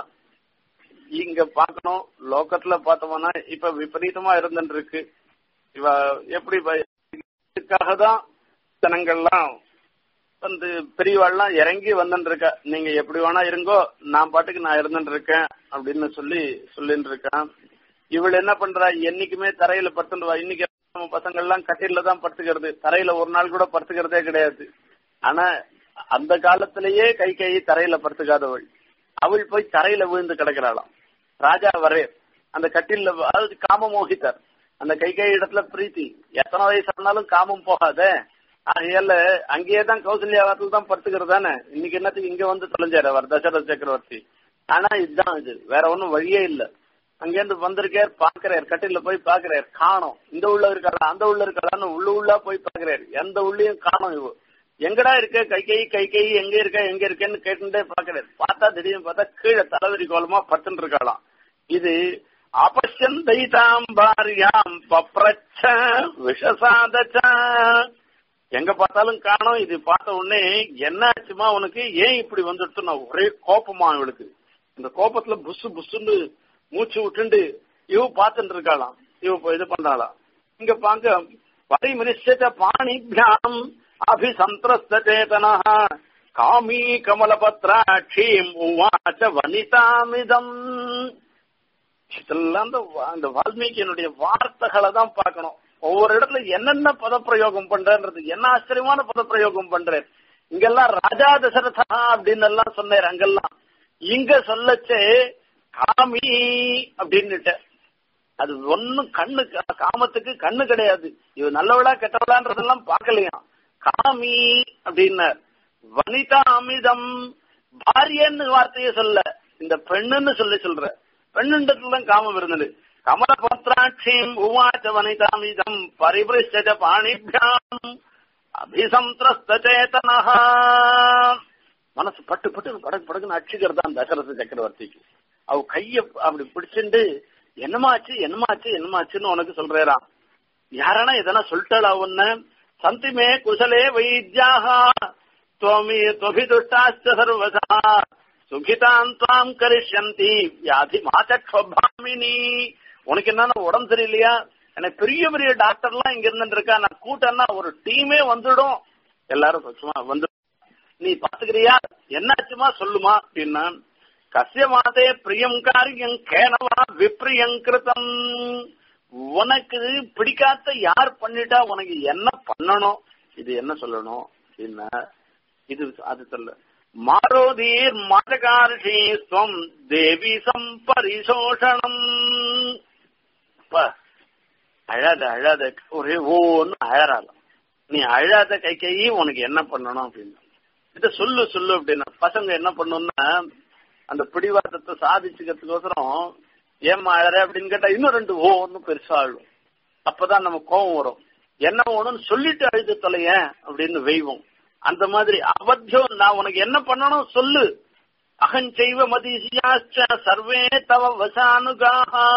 இங்க பாக்கணும் லோக்கத்துல பார்த்தோம்னா இப்ப விபரீதமா இருந்துட்டு இருக்கு இவ எப்படி இதுக்காக தான் ஜனங்கள்லாம் வந்து பெரியவாள்லாம் இறங்கி வந்துட்டு இருக்கா நீங்க எப்படி வேணா இருங்கோ நான் பாட்டுக்கு நான் இருந்துட்டு இருக்கேன் அப்படின்னு சொல்லி சொல்லிட்டு இருக்கேன் இவள் என்ன பண்றா என்னைக்குமே தரையில படுத்துடுவா இன்னைக்கு நம்ம பசங்க எல்லாம் கட்டில தான் படுத்துக்கிறது தரையில ஒரு நாள் கூட படுத்துக்கிறதே கிடையாது ஆனா அந்த காலத்திலேயே கை கை தரையில படுத்துக்காதவள் அவள் போய் தரையில விழுந்து கிடக்கிறாளாம் ராஜா வரே அந்த கட்டில அதாவது காமமோகித்தார் அந்த கை கை இடத்துல பிரீத்தி எத்தனை வயசு ஆனாலும் காமம் போகாதே ஆகையால அங்கேயே தான் கௌசல்யாவத்தில் தான் படுத்துக்கிறது தானே இன்னைக்கு என்னத்துக்கு இங்க வந்து தொலைஞ்சாரு அவர் தசரத சக்கரவர்த்தி ஆனா இதுதான் இது வேற ஒண்ணும் வழியே இல்ல அங்கேருந்து வந்திருக்கார் பாக்குறாரு கட்டில போய் பாக்குறாரு காணும் இந்த உள்ள இருக்காளா அந்த உள்ள இருக்காளான்னு உள்ள உள்ளா போய் பாக்குறாரு எந்த உள்ளயும் காணும் இவ எங்கடா இருக்க கை கை கை கை எங்க இருக்க எங்க இருக்கேன்னு கேட்டுட்டே பாக்குறாரு பார்த்தா திடீர்னு பார்த்தா கீழே தலைவரி கோலமா படுத்துட்டு இருக்காளாம் இது அபசன் தைதாம் பாரியாம் பப்ரச்ச விஷசாதச்ச எங்க பார்த்தாலும் காணோம் இது பார்த்த உடனே என்ன ஆச்சுமா உனக்கு ஏன் இப்படி வந்துட்டு நான் ஒரே கோபமா இவளுக்கு இந்த கோபத்துல புசு புசுன்னு மூச்சு விட்டுண்டு இவ பார்த்துட்டு இருக்காளாம் இவ இப்ப இது பண்றாளாம் இங்க பாங்க பரிமிருஷ்யத பாணிபியாம் அபிசந்திரஸ்த சேதனா காமி கமலபத்ராட்சீம் உவாச்ச வனிதாமிதம் இதெல்லாம் அந்த வா- அந்த வால்மீகியனுடைய வார்த்தைகளை தான் பார்க்கணும் ஒவ்வொரு இடத்துல என்னென்ன பதப்பிரயோகம் பண்றன்றது என்ன ஆச்சரியமான பதப்பிரயோகம் பண்றேன் இங்கெல்லாம் ராஜா தசரதா அப்படின்னு எல்லாம் சொன்னார் அங்கெல்லாம் இங்க சொல்லச்சே காமி அப்படின்னுட்ட அது ஒன்னும் கண்ணு காமத்துக்கு கண்ணு கிடையாது இவ நல்லவளா கெட்டவளான்றதெல்லாம் பார்க்கலையாம் காமி அப்படின்னார் வனிதா அமிதம் பாரியன்னு வார்த்தையை சொல்ல இந்த பெண்ணுன்னு சொல்லி சொல்ற பெண்ணுன்றதுதான் காமம் இருந்தது கமல பத்ராட்சியும் உவாச்ச வனிதாமிதம் பரிபிருஷ்ட பாணிபியாம் அபிசந்திரஸ்த சேதனஹா மனசு பட்டு பட்டு படகு படகுன்னு அடிச்சுக்கிறதான் தசரத சக்கரவர்த்திக்கு அவ கைய அப்படி பிடிச்சிண்டு என்னமாச்சு என்னமாச்சு என்னமாச்சுன்னு உனக்கு சொல்றேராம் யாரானா எதனா சொல்லிட்டாளா உன்ன சந்திமே குசலே வைத்யாகா துவமி துவபிதுஷ்டாச்ச சர்வதா சுகிதான் துவாம் கரிஷ்யந்தி வியாதி மாச்சக்ஷோபாமினி உனக்கு என்னன்னா உடம்பு சரியில்லையா எனக்கு பெரிய பெரிய டாக்டர்லாம் இங்க இருந்துட்டு இருக்கா நான் கூட்டம்னா ஒரு டீமே வந்துடும் எல்லாரும் சும்மா வந்து நீ பாத்துக்கிறியா என்னாச்சுமா சொல்லுமா அப்படின்னா கசிய மாதே பிரியம் காரியம் கேனவா விப்ரியம் கிருதம் உனக்கு பிடிக்காத யார் பண்ணிட்டா உனக்கு என்ன பண்ணணும் இது என்ன சொல்லணும் அப்படின்னா இது அது சொல்ல மாரோதீர் மாதகார்ஷீஸ்வம் தேவி சம்பரிசோஷணம் அழாத அழாத ஒரே ஓன்னு அழறாலாம் நீ அழாத கை கை உனக்கு என்ன பண்ணணும் அப்படின்னு இத சொல்லு சொல்லு அப்படின்னா பசங்க என்ன பண்ணணும்னா அந்த பிடிவாதத்தை சாதிச்சுக்கிறதுக்கோசரம் ஏமா அழற அப்படின்னு கேட்டா இன்னும் ரெண்டு ஓன்னு பெருசா அழும் அப்பதான் நம்ம கோபம் வரும் என்ன வேணும்னு சொல்லிட்டு அழுது தொலைய அப்படின்னு வெய்வோம் அந்த மாதிரி அவத்தியம் நான் உனக்கு என்ன பண்ணணும் சொல்லு அகஞ்செய்வ மதிசியாச்ச சர்வே தவ வசானுகாஹா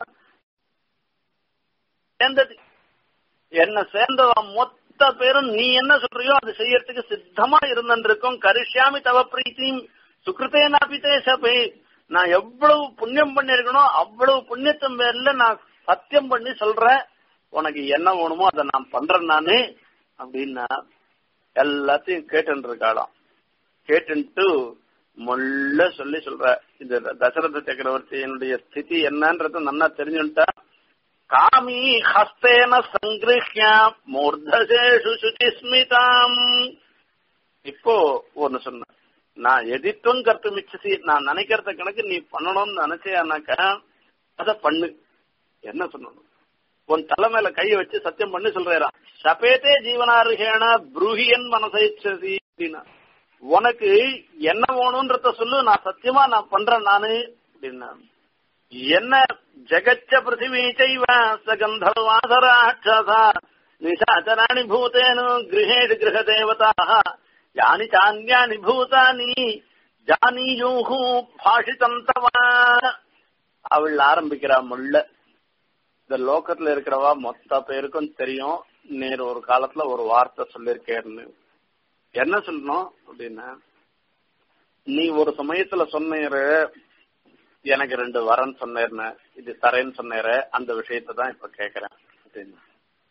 சேர்ந்தது என்ன சேர்ந்தவா மொத்த பேரும் நீ என்ன சொல்றியோ அது செய்யறதுக்கு சித்தமா இருந்திருக்கும் கரிஷ்யாமி தவ பிரீத்தியும் சுக்கிருத்தே நாபித்தே சபை நான் எவ்வளவு புண்ணியம் பண்ணிருக்கணும் அவ்வளவு புண்ணியத்தின் பேர்ல நான் சத்தியம் பண்ணி சொல்றேன் உனக்கு என்ன வேணுமோ அதை நான் பண்றேன் நானு அப்படின்னா எல்லாத்தையும் கேட்டு இருக்காளாம் கேட்டுன்ட்டு முள்ள சொல்லி சொல்ற இந்த தசரத சக்கரவர்த்தியினுடைய ஸ்திதி என்னன்றது நல்லா தெரிஞ்சுட்டா காமி ஹஸ்தேன சங்கிருஹ்ய மூர்தசேஷு சுச்சிஸ்மிதாம் இப்போ ஒன்னு சொன்ன நான் எதிர்த்தும் கருத்து மிச்சசி நான் நினைக்கிறத கணக்கு நீ பண்ணணும்னு நினைச்சேனாக்க அத பண்ணு என்ன சொல்லணும் உன் தலை மேல கைய வச்சு சத்தியம் பண்ணி சொல்றா சபேதே ஜீவனாருகேன புரூஹியன் மனசைச்சதி அப்படின்னா உனக்கு என்ன வேணும்ன்றத சொல்லு நான் சத்தியமா நான் பண்றேன் நானு அப்படின்னா என்ன ஜெகச்ச பிருத்திவி செய்வ சகந்தர்வாசராட்சசா நிசாச்சராணி பூதேனு கிரகேஷு கிரக தேவதா யானி சான்யானி பூதானி ஜானியூஹு பாஷிதம் தவா அவள் ஆரம்பிக்கிறா முள்ள இந்த லோக்கத்துல இருக்கிறவா மொத்த பேருக்கும் தெரியும் நேர் ஒரு காலத்துல ஒரு வார்த்தை சொல்லிருக்கேன்னு என்ன சொல்லணும் அப்படின்னா நீ ஒரு சமயத்துல சொன்னீரு எனக்கு ரெண்டு வரன் சொன்னேன்னு இது தரேன்னு சொன்னேரு அந்த விஷயத்தை தான் இப்ப கேக்குறேன் அப்படின்னு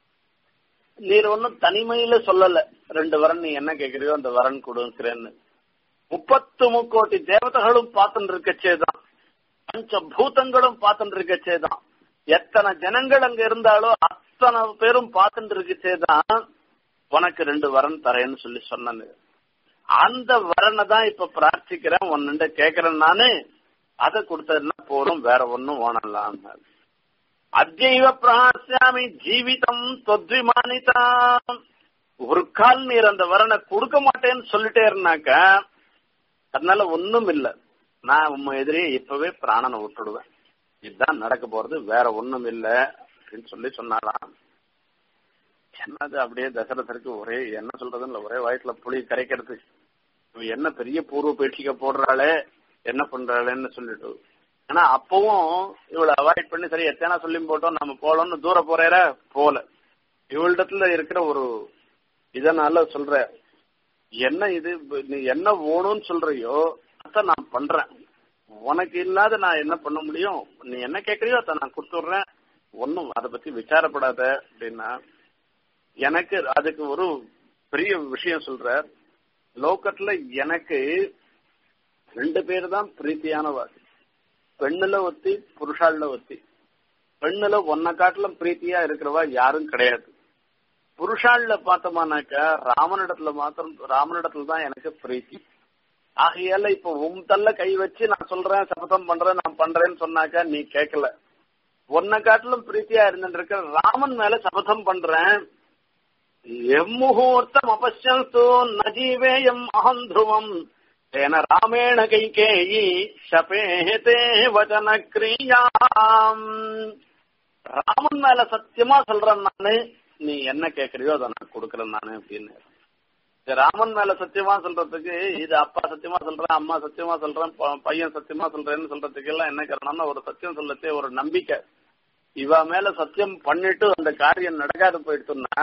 நீர் ஒன்னும் தனிமையில சொல்லல ரெண்டு வரன் நீ என்ன கேக்குறியோ அந்த வரன் கொடுக்கிறேன்னு முப்பத்து முக்கோட்டி தேவதைகளும் பார்த்துட்டு இருக்கச்சேதான் பஞ்ச பூதங்களும் பார்த்துட்டு இருக்கச்சேதான் எத்தனை ஜனங்கள் அங்க இருந்தாலோ அத்தனை பேரும் பார்த்துட்டு இருக்கச்சேதான் உனக்கு ரெண்டு வரன் தரேன்னு சொல்லி சொன்னது அந்த வரனை தான் இப்ப பிரார்த்திக்கிறேன் ஒன்னு கேக்குறேன் நானு அதை கொடுத்ததுன்னா போதும் வேற ஒன்னும் ஓனலாம் அத்தியவ பிராசியாமி ஜீவிதம் தொத்விமானிதா ஒரு கால் நீர் அந்த வரனை கொடுக்க மாட்டேன்னு சொல்லிட்டே இருந்தாக்க அதனால ஒண்ணும் இல்ல நான் உண்மை எதிரியே இப்பவே பிராணனை விட்டுடுவேன் இதுதான் நடக்க போறது வேற ஒண்ணும் இல்ல அப்படின்னு சொல்லி சொன்னாராம் என்னது அப்படியே தசரதருக்கு ஒரே என்ன சொல்றதுன்னு ஒரே வயசுல புளி கரைக்கிறது என்ன பெரிய பூர்வ பேட்சிக்க போடுறாளே என்ன பண்றாளேன்னு சொல்லிட்டு ஆனா அப்பவும் இவளை அவாய்ட் பண்ணி சரி எத்தனை சொல்லி போட்டோம் நம்ம போலோம்னு தூர போறேற போல இவளிடத்துல இருக்கிற ஒரு இதனால சொல்ற என்ன இது நீ என்ன வேணும்னு சொல்றியோ அத நான் பண்றேன் உனக்கு இல்லாத நான் என்ன பண்ண முடியும் நீ என்ன கேட்கறியோ அதை நான் கொடுத்துடுறேன் ஒன்னும் அதை பத்தி விசாரப்படாத அப்படின்னா எனக்கு அதுக்கு ஒரு பெரிய விஷயம் சொல்ற லோக்கத்துல எனக்கு ரெண்டு பேர் தான் பிரீத்தியானவா பெண்ணுல ஒத்தி புருஷால ஒத்தி பெண்ணுல ஒன்ன காட்டிலும் பிரீத்தியா இருக்கிறவா யாரும் கிடையாது புருஷாள்ல பார்த்தோமானாக்கா ராமனிடத்துல மாத்திரம் ராமனிடத்துல தான் எனக்கு பிரீத்தி ஆகையால இப்ப உன் தள்ள கை வச்சு நான் சொல்றேன் சபதம் பண்றேன் நான் பண்றேன்னு சொன்னாக்கா நீ கேட்கல உன்னை காட்டிலும் பிரீத்தியா இருந்துட்டு ராமன் மேல சபதம் பண்றேன் எம்முகூர்த்தம் அபசந்து நஜீவேயம் அகம் துருவம் தேன ராமேண கைகேயி ஷபேதே வச்சன கிரியாம் ராமன் மேல சத்தியமா சொல்றேன் நானு நீ என்ன கேக்குறியோ அதை நான் கொடுக்கறேன் நானு அப்படின்னு இது ராமன் மேல சத்தியமா சொல்றதுக்கு இது அப்பா சத்தியமா சொல்றேன் அம்மா சத்தியமா சொல்றேன் ப- பையன் சத்தியமா சொல்றேன்னு சொல்றதுக்கு எல்லாம் என்ன காரணம்னா ஒரு சத்தியம் சொல்லத்தே ஒரு நம்பிக்கை இவ மேல சத்தியம் பண்ணிட்டு அந்த காரியம் நடக்காது போயிடுச்சுன்னா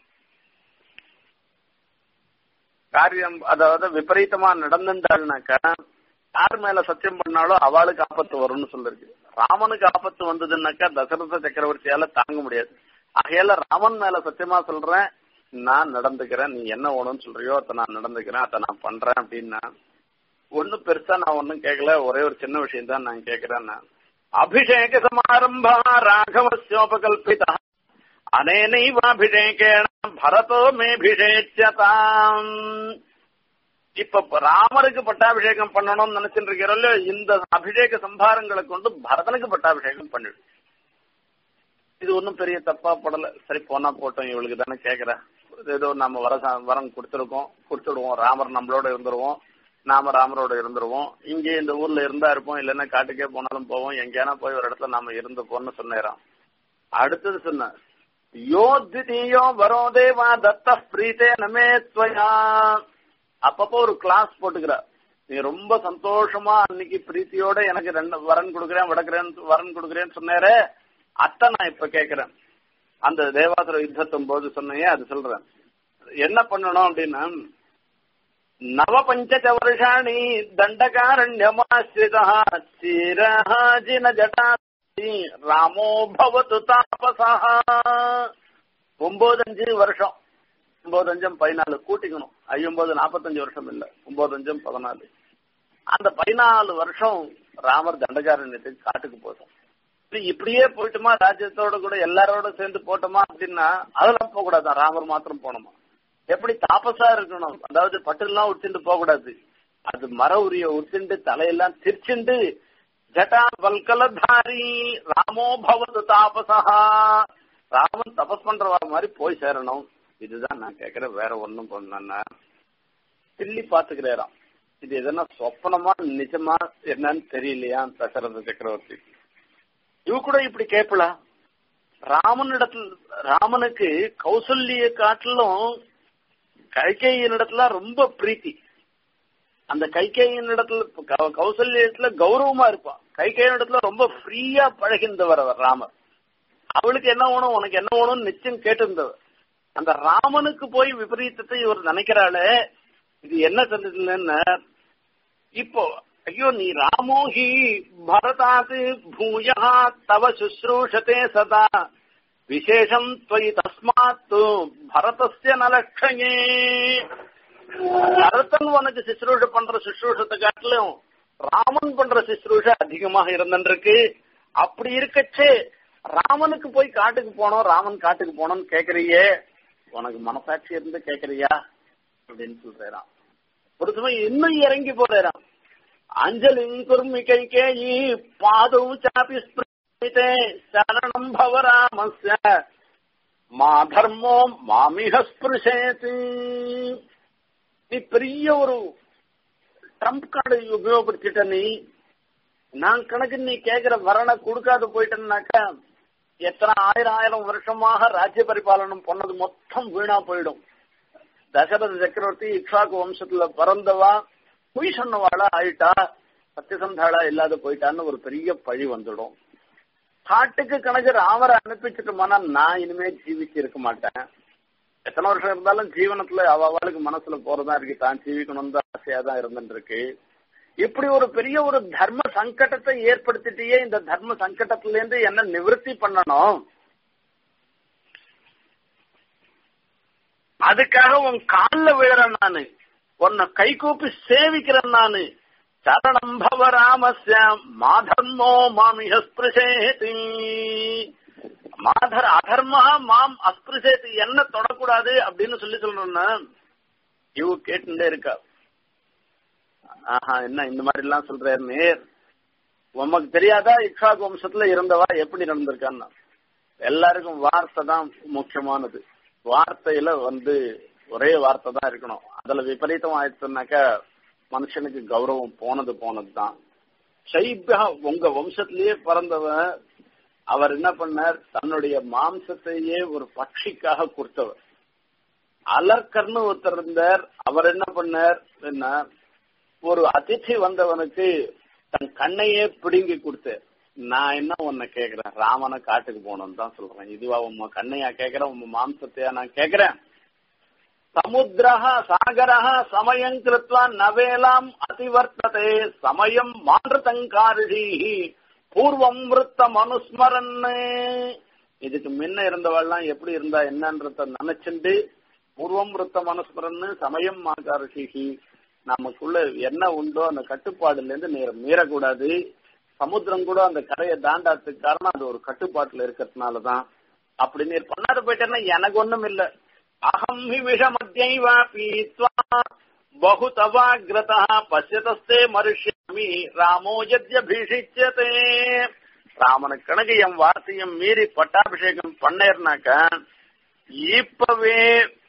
காரியம் அதாவது விபரீதமா நடந்துட்டாள்னாக்கா யார் மேல சத்தியம் பண்ணாலும் அவளுக்கு ஆபத்து வரும்னு சொல்லிருக்கு ராமனுக்கு ஆபத்து வந்ததுன்னாக்கா தசரத சக்கரவர்த்தியால தாங்க முடியாது ஆகையால ராமன் மேல சத்தியமா சொல்றேன் நான் நடந்துக்கிறேன் நீ என்ன வேணும்னு சொல்றியோ அதை நான் நடந்துக்கிறேன் அதை நான் பண்றேன் அப்படின்னா ஒன்னும் பெருசா நான் ஒன்னும் கேட்கல ஒரே ஒரு சின்ன விஷயம் தான் நான் கேட்கிறேன் நான் அபிஷேக சமாரம்பா ராகவசியோபகல்பிதா அனேனைவாபிஷேகேண பரதோ மேபிஷேச்சதாம் இப்ப ராமருக்கு பட்டாபிஷேகம் பண்ணணும்னு நினைச்சிட்டு இருக்கிறோம் இந்த அபிஷேக சம்பாரங்களை கொண்டு பரதனுக்கு பட்டாபிஷேகம் பண்ணிடு இது ஒன்றும் பெரிய தப்பா படல சரி போனா போட்டோம் இவளுக்கு தானே கேக்குறா ஏதோ நம்ம வர வரம் கொடுத்துருக்கோம் கொடுத்துடுவோம் ராமர் நம்மளோட இருந்துருவோம் நாம ராமரோட இருந்துருவோம் இங்கே இந்த ஊர்ல இருந்தா இருப்போம் இல்லைன்னா காட்டுக்கே போனாலும் போவோம் எங்கேனா போய் ஒரு இடத்துல நாம இருந்துப்போம்னு சொன்னேறான் அடுத்தது சொன்ன யோத்தியோ வரோ தேவா தத்த பிரீத்தே நமே துவயா அப்பப்போ ஒரு கிளாஸ் போட்டுக்கிற நீ ரொம்ப சந்தோஷமா அன்னைக்கு பிரீத்தியோட எனக்கு ரெண்டு வரன் கொடுக்குறேன் வடக்கிறேன் வரன் கொடுக்குறேன்னு சொன்னேரே அத்தை நான் இப்ப கேக்குறேன் அந்த தேவாசுர யுத்தத்தும் போது சொன்னையே அது சொல்றேன் என்ன பண்ணணும் அப்படின்னா நவ பஞ்ச வருஷாணி தண்டகாரண்யமாசிரிதா சிரஹாஜின ஜட்டாதி ராமோ பவத்து தாபசா ஒன்பதஞ்சு வருஷம் ஒன்பது அஞ்சம் பதினாலு கூட்டிக்கணும் ஐம்பது நாற்பத்தஞ்சு வருஷம் இல்ல ஒன்பது அஞ்சம் பதினாலு அந்த பதினாலு வருஷம் ராமர் தண்டகாரண்யத்துக்கு காட்டுக்கு போதும் இப்படியே போயிட்டுமா ராஜ்யத்தோட கூட எல்லாரோட சேர்ந்து போட்டோமா அப்படின்னா அதெல்லாம் போக கூடாது ராமர் மாத்திரம் போனோமா எப்படி தாபசா இருக்கணும் அதாவது பட்டுலாம் உடுத்திட்டு போக கூடாது அது மர உரிய உடுத்திண்டு தலையெல்லாம் திரிச்சுண்டு ஜட்டா வல்கலதாரி ராமோ பவது தாபசா ராமன் தபஸ் பண்றவா மாதிரி போய் சேரணும் இதுதான் நான் கேக்குறேன் வேற ஒண்ணும் பண்ணா தில்லி பாத்துக்கிறேராம் இது எதனா சொப்பனமா நிஜமா என்னன்னு தெரியலையா தசரத சக்கரவர்த்தி இவ கூட இப்படி கேட்பலாம் ராமனிடத்துல ராமனுக்கு கௌசல்ய காட்டிலும் கைகேயின் இடத்துல ரொம்ப பிரீத்தி அந்த கைகேயின் இடத்துல கௌசல்யத்துல கௌரவமா இருப்பான் கைகேயின் இடத்துல ரொம்ப ஃப்ரீயா பழகின்றவர் அவர் ராமர் அவளுக்கு என்ன வேணும் உனக்கு என்ன வேணும்னு நிச்சயம் கேட்டிருந்தவர் அந்த ராமனுக்கு போய் விபரீதத்தை இவர் நினைக்கிறாளே இது என்ன சொல்லுதுன்னு இப்போ ஐயோ நீ ராமோ ஹி பரதாத் பூயா தவ சுশ্ரூஷதே சதா விசேஷம் துவயி தஸ்மாத் பரதஸ்ய நலக்ஷயே பரதன் உனக்கு சுশ্ரூஷ பண்ற சுশ্ரூஷத்தை காட்டிலும் ராமன் பண்ற சுশ্ரூஷ அதிகமாக இருந்துருக்கு அப்படி இருக்கச்சே ராமனுக்கு போய் காட்டுக்கு போனோம் ராமன் காட்டுக்கு போனோம்னு கேக்குறியே உனக்கு மனசாட்சி இருந்து கேக்குறியா அப்படின்னு சொல்றான் ஒரு சமயம் இன்னும் இறங்கி போறான் அஞ்சலி குர்மி கைகேயி பாதம் சாப்பி ஸ்மிருதே சரணம் பவ ராமஸ்ய மா தர்மோ மாமிக ஸ்பிருஷேதி நீ பெரிய ஒரு ட்ரம்ப் கார்டு உபயோகப்படுத்திட்ட நீ நான் கணக்கு நீ கேக்குற வரண கொடுக்காது போயிட்டேன்னாக்கா எத்தனை ஆயிரம் ஆயிரம் வருஷமாக ராஜ்ய பரிபாலனம் பண்ணது மொத்தம் வீணா போயிடும் தசரத சக்கரவர்த்தி இக்ஷாக்கு வம்சத்துல பிறந்தவா பொய் சொன்னவாளா ஆயிட்டா சத்தியசந்தாளா இல்லாத போயிட்டான்னு ஒரு பெரிய பழி வந்துடும் காட்டுக்கு கணக்கு ராமரை அனுப்பிச்சுட்டோமானா நான் இனிமே ஜீவிச்சு இருக்க மாட்டேன் எத்தனை வருஷம் இருந்தாலும் ஜீவனத்துல அவ அவளுக்கு மனசுல போறதா இருக்கு தான் ஜீவிக்கணும் தான் ஆசையா தான் இருந்துட்டு இருக்கு இப்படி ஒரு பெரிய ஒரு தர்ம சங்கடத்தை ஏற்படுத்திட்டே இந்த தர்ம சங்கடத்துல இருந்து என்ன நிவர்த்தி பண்ணணும் அதுக்காக உன் காலில் விழுறேன் நானு உன்னை கை கூப்பி சேவிக்கிறேன் நானு சரணம் பவ ராமஸ்ய மாதர்மோ மாமிக ஸ்பிருஷேதி மாதர் அதர்மா மாம் அஸ்பிருசேத்து என்ன தொடக்கூடாது அப்படின்னு சொல்லி சொல்றோம்னா இவ கேட்டுட்டே இருக்கா ஆஹா என்ன இந்த மாதிரி எல்லாம் சொல்றாரு நேர் உமக்கு தெரியாதா இக்ஷாக் வம்சத்துல இருந்தவா எப்படி நடந்திருக்கான்னா எல்லாருக்கும் வார்த்தை தான் முக்கியமானது வார்த்தையில வந்து ஒரே வார்த்தை தான் இருக்கணும் அதுல விபரீதம் ஆயிடுச்சுனாக்கா மனுஷனுக்கு கௌரவம் போனது போனது தான் சைபியா உங்க வம்சத்திலேயே பிறந்தவன் அவர் என்ன பண்ணார் தன்னுடைய மாம்சத்தையே ஒரு பட்சிக்காக கொடுத்தவர் அலர்கர்னு ஒருத்தர் இருந்தார் அவர் என்ன பண்ணார் என்ன ஒரு அதிர்ச்சி வந்தவனுக்கு தன் கண்ணையே பிடுங்கி கொடுத்தார் நான் என்ன உன்னை கேக்குறேன் ராமனை காட்டுக்கு போகணும்னு தான் சொல்றேன் இதுவா உங்க கண்ணையா கேக்குறேன் உங்க மாம்சத்தையா நான் கேக்குறேன் சமுத்திரः சாகரः சமயம் கிருத்வா நவேலாம் அதிவர்த்ததே சமயம் மான்றதங்காரிஷீः பூர்வம் விருத்த மனுஸ்மரன் இதுக்கு முன்ன இருந்தவெல்லாம் எப்படி இருந்தா என்னன்றத நினைச்சுண்டு பூர்வம் விருத்த மனுஸ்மரன் சமயம் மாகாரிஷீஹி நமக்குள்ள என்ன உண்டோ அந்த கட்டுப்பாடுல இருந்து நீர் மீறக்கூடாது சமுத்திரம் கூட அந்த கரையை தாண்டாததுக்கு காரணம் அது ஒரு கட்டுப்பாட்டுல இருக்கிறதுனாலதான் அப்படி நீர் பண்ணாத போயிட்டேன்னா எனக்கு ஒண்ணும் இல்ல அகம் ஹி விஷமத்தியைவா பீத்வா பகு தவாகிரதா பசியதஸ்தே மருஷ்யாமி ராமோ யத்யபீஷிச்சதே ராமனுக்கு கணக்கு என் வார்த்தையும் மீறி பட்டாபிஷேகம் பண்ணேர்னாக்க இப்பவே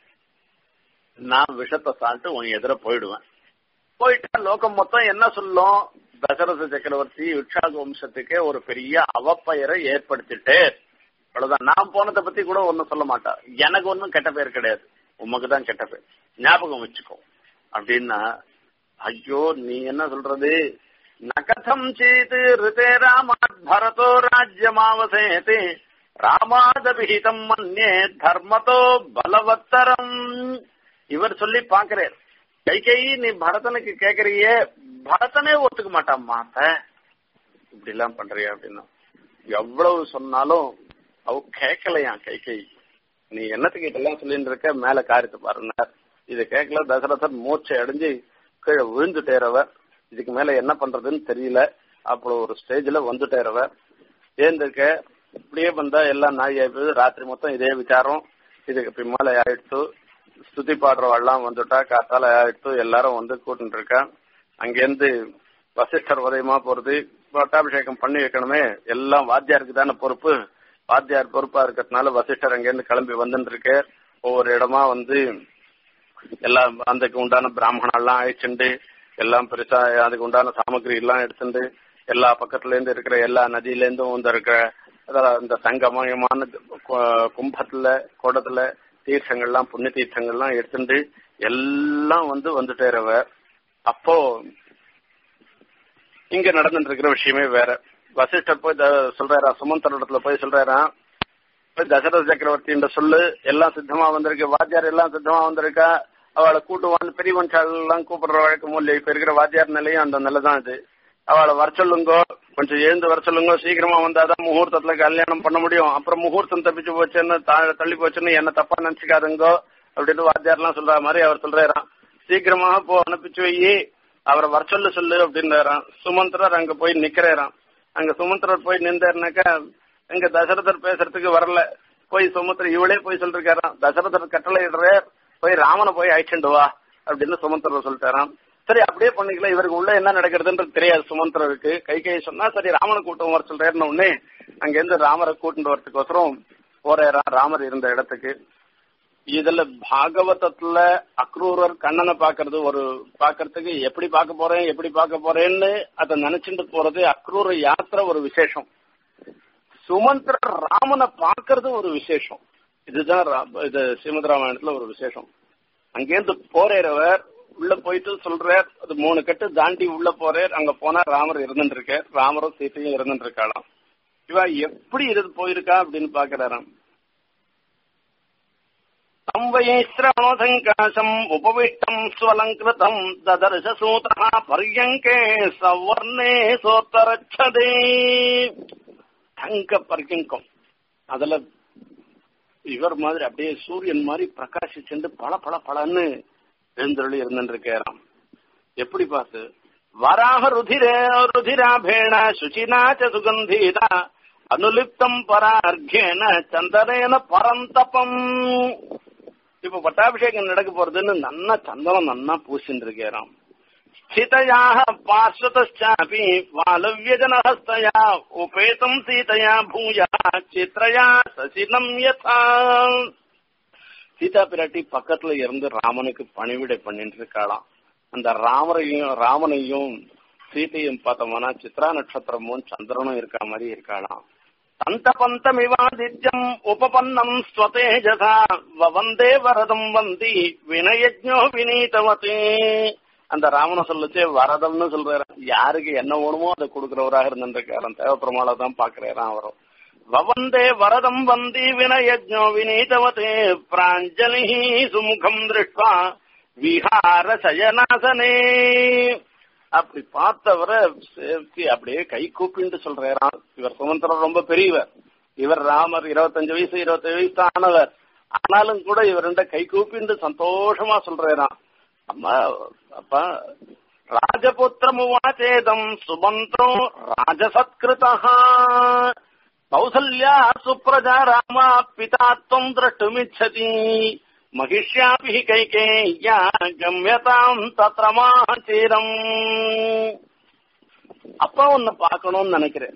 நான் விஷத்தை சாப்பிட்டு உன் எதிர போயிடுவேன் போயிட்டா லோகம் மொத்தம் என்ன சொல்லும் தசரத சக்கரவர்த்தி விக்ஷாக வம்சத்துக்கே ஒரு பெரிய அவப்பெயரை ஏற்படுத்திட்டு அவ்வளவுதான் நான் போனதை பத்தி கூட ஒன்னும் சொல்ல மாட்டா எனக்கு ஒன்னும் கெட்ட பேர் கிடையாது உமக்கு தான் கெட்ட பேர் ஞாபகம் வச்சுக்கோ அப்படின்னா ஐயோ நீ என்ன சொல்றது நகதம் சேது ரிதே ராமாத் பரதோ ராஜ்யமாவசேதி ராமாதபிஹிதம் மன்யே தர்மதோ பலவத்தரம் இவர் சொல்லி பாக்குறார் கை கை நீ பரதனுக்கு கேக்குறியே பரதனே ஒத்துக்க மாட்டான் மாத்த இப்படி எல்லாம் பண்றியா அப்படின்னா எவ்வளவு சொன்னாலும் அவ கேட்கலையா கை கை நீ என்னத்துக்கு இதெல்லாம் சொல்லிட்டு இருக்க மேல காரியத்தை பாருங்க இதை கேட்கல தசரதன் மூச்சை அடைஞ்சு கீழே விழுந்துட்டேறவர் இதுக்கு மேல என்ன பண்றதுன்னு தெரியல அப்போ ஒரு ஸ்டேஜ்ல வந்துட்டேறவர் ஏந்திருக்க இப்படியே வந்தா எல்லாம் நாய் ஆயிடுது ராத்திரி மொத்தம் இதே விசாரம் இதுக்கு பின்னால ஆயிடுச்சு ஸ்துதி பாடுறவெல்லாம் வந்துட்டா காத்தால ஆயிடுத்து எல்லாரும் வந்து கூட்டிட்டு இருக்கா அங்கேருந்து வசிஷ்டர் உதயமா போறது பட்டாபிஷேகம் பண்ணி வைக்கணுமே எல்லாம் வாத்தியாருக்கு தானே பொறுப்பு வாத்தியார் பொறுப்பா இருக்கிறதுனால வசிஷ்டர் அங்கேருந்து கிளம்பி வந்துட்டு இருக்கு ஒவ்வொரு இடமா வந்து எல்லாம் அதுக்கு உண்டான பிராமணெல்லாம் அழைச்சுண்டு எல்லாம் பெருசா அதுக்கு உண்டான சாமகிரி எல்லாம் எடுத்துட்டு எல்லா பக்கத்துல இருந்து இருக்கிற எல்லா நதியில இருந்தும் வந்து இருக்கிற இந்த சங்கமயமான கும்பத்துல குடத்துல தீர்த்தங்கள்லாம் புண்ணிய தீர்த்தங்கள்லாம் எடுத்துட்டு எல்லாம் வந்து வந்துட்டேறவ அப்போ இங்க நடந்துட்டு இருக்கிற விஷயமே வேற வசிஷ்டர் போய் சொல்றாரா சுமந்தர் இடத்துல போய் சொல்றாரா தசரத சக்கரவர்த்தி சொல்லு எல்லாம் சித்தமா வந்திருக்கு வாத்தியார் எல்லாம் சித்தமா வந்திருக்கா அவளை கூட்டுவான்னு பெரிய மனுஷாலாம் கூப்பிடுற வழக்கம் இல்லை இப்ப இருக்கிற வாத்தியார் நிலையும் அந்த நிலை தான் இது அவளை வர சொல்லுங்கோ கொஞ்சம் எழுந்து வர சொல்லுங்க சீக்கிரமா வந்தாதான் முகூர்த்தத்துல கல்யாணம் பண்ண முடியும் அப்புறம் முகூர்த்தம் தப்பிச்சு போச்சுன்னு தள்ளி போச்சுன்னு என்ன தப்பா நினைச்சுக்காதுங்கோ அப்படின்னு வாத்தியார்லாம் சொல்ற மாதிரி அவர் சொல்றாராம் சீக்கிரமா போ அனுப்பிச்சு வை அவரை வர சொல்லு சொல்லு அப்படின்றாராம் சுமந்திரர் அங்க போய் நிக்கிறாராம் அங்க சுமந்திரர் போய் நின்றாருனாக்கா எங்க தசரதர் பேசுறதுக்கு வரல போய் சுமந்திர இவளே போய் சொல்லிருக்காராம் தசரதர் கட்டளை இடுறார் போய் ராமனை போய் அழைச்சிட்டு வா அப்படின்னு சுமந்திரர் சொல்லிட்டாராம் சரி அப்படியே பண்ணிக்கலாம் இவருக்கு உள்ள என்ன நடக்கிறதுன்றது தெரியாது சுமந்திரருக்கு கை கை சொன்னா சரி ராமனை கூட்டம் வர சொல்றேன்னு உடனே அங்கிருந்து ராமரை கூட்டிட்டு வரதுக்கோசரம் போறாரா ராமர் இருந்த இடத்துக்கு இதுல பாகவதத்துல அக்ரூரர் கண்ணனை பாக்குறது ஒரு பாக்குறதுக்கு எப்படி பார்க்க போறேன் எப்படி பார்க்க போறேன்னு அதை நினைச்சுட்டு போறது அக்ரூர யாத்திரை ஒரு விசேஷம் சுமந்திரர் ராமனை பாக்குறது ஒரு விசேஷம் இதுதான் இது ஸ்ரீமத் ராமாயணத்துல ஒரு விசேஷம் அங்கேருந்து போறவர் உள்ள போயிட்டு சொல்றார் அது மூணு கட்டு தாண்டி உள்ள போறார் அங்க போனா ராமர் இருந்துட்டு இருக்கார் ராமரும் சீத்தையும் இருந்துட்டு இருக்காளாம் இவ எப்படி இருந்து போயிருக்கா அப்படின்னு பாக்குறாராம் संवयैश्रवणोऽसङ्काशम् उपविष्टम् स्वलङ्कृतम् ददर्श सूतः पर्यङ्के सवर्णे सोत्तरच्छदे தங்க பர்க்கிங்கம் அதுல இவர் மாதிரி அப்படியே சூரியன் மாதிரி பிரகாசிச்சுண்டு பல பல பலன்னு எழுந்தருளி இருந்துருக்காராம் எப்படி பார்த்து வராக ருதிர ருதிராபேண சுச்சினா ச சுகந்தீதா அனுலிப்தம் பரார்கேன சந்தனேன பரந்தபம் இப்ப பட்டாபிஷேகம் நடக்க போறதுன்னு நன்னா சந்தனம் நன்னா பூசின்னு இருக்கேராம் स्थितयाः पार्श्वतश्चापि वालव्यजनहस्तया उपेतम् सीतया भूया चित्रया சசினம் யதா சீதா பிராட்டி பக்கத்துல இருந்து ராமனுக்கு பணிவிடை பண்ணிட்டு இருக்காளாம் அந்த ராமரையும் ராமனையும் சீதையும் பார்த்தோம்னா சித்ரா நட்சத்திரமும் சந்திரனும் இருக்கா மாதிரி இருக்காளாம் தந்த பந்தமிவாதித்யம் உபபன்னம் ஸ்வதேஜசா வந்தே வரதம் வந்தி வினயஜோ வினீதவதே அந்த ராமனை சொல்லுச்சே வரதம்னு சொல்றாரு யாருக்கு என்ன வேணுமோ அதை கொடுக்கிறவராக இருந்திருக்காராம் தேவப்பெருமாளை தான் பாக்குறாராம் அவரும் வவந்தே வரதம் வந்தி வினயஜோ வினீதவதே பிராஞ்சலி சுமுகம் திருஷ்வா விஹார சயனாசனே அப்படி பார்த்தவரை சேர்த்து அப்படியே கை கூப்பிட்டு சொல்றாராம் இவர் சுமந்திரன் ரொம்ப பெரியவர் இவர் ராமர் இருபத்தஞ்சு வயசு இருபத்தஞ்சு வயசு தான் ஆனவர் ஆனாலும் கூட இவர் ரெண்ட கை கூப்பிட்டு சந்தோஷமா சொல்றாராம் அம்மா அப்பா ராஜபுத்திரமுவாச்சேதம் சுமந்திரம் ராஜசத்கிருதா கௌசல்யா சுப்ரஜா ராமா பிதாத்வம் திரஷ்டுமிச்சதி மகிஷ்யாபி கைகேயா கம்யதாம் தத்ரமாச்சீரம் அப்பா உன்னை பார்க்கணும்னு நினைக்கிறேன்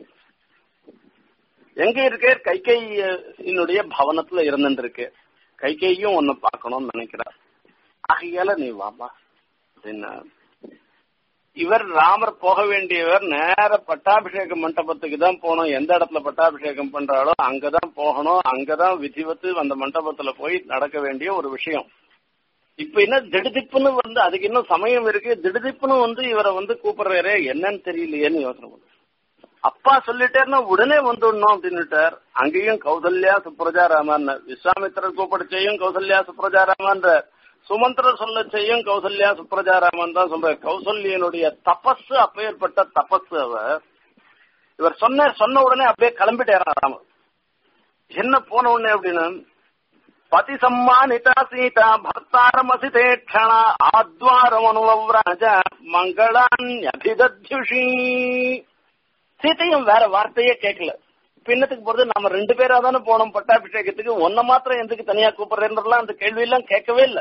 எங்க இருக்கே கைகை என்னுடைய பவனத்துல இருந்துருக்கு கைகையும் உன்னை பார்க்கணும்னு நினைக்கிறார் ஆகையால நீ வாமா அப்படின்னா இவர் ராமர் போக வேண்டியவர் நேர பட்டாபிஷேக மண்டபத்துக்கு தான் போகணும் எந்த இடத்துல பட்டாபிஷேகம் பண்றாளோ அங்கதான் போகணும் அங்கதான் விதிவத்து அந்த மண்டபத்துல போய் நடக்க வேண்டிய ஒரு விஷயம் இப்ப என்ன திடுதிப்புன்னு வந்து அதுக்கு இன்னும் சமயம் இருக்கு திடுதிப்புன்னு வந்து இவரை வந்து கூப்பிடுறாரு என்னன்னு தெரியலையேன்னு யோசனை பண்ணு அப்பா சொல்லிட்டேன்னா உடனே வந்துடணும் அப்படின்னுட்டார் அங்கேயும் கௌசல்யா சுப்ரஜா ராமன் விஸ்வாமித்திரர் கூப்பிடுச்சையும் கௌசல்யா சுப்ரஜா ராமன்ற சுமந்திர சொல்ல செய்யும் கௌசல்யா சுப்ரஜா ராமன் தான் சொல்ற கௌசல்யனுடைய தபஸ் அப்பேற்பட்ட தபஸ் அவர் இவர் சொன்ன சொன்ன உடனே அப்படியே கிளம்பிட்டாரா ராமர் என்ன போன உடனே அப்படின்னு பதி சம்மானிதா சீதா பர்த்தாரமசிதே க்ஷண ஆத்வாரமனுவராஜ மங்களான் அபிதத்யுஷி சீத்தையும் வேற வார்த்தையே கேட்கல பின்னத்துக்கு போறது நம்ம ரெண்டு பேரா தானே போனோம் பட்டாபிஷேகத்துக்கு ஒன்ன மாத்திரம் எதுக்கு தனியா கூப்பிடுறேன்றலாம் அந்த கேள்வி எல்லாம் கேட்கவே இல்லை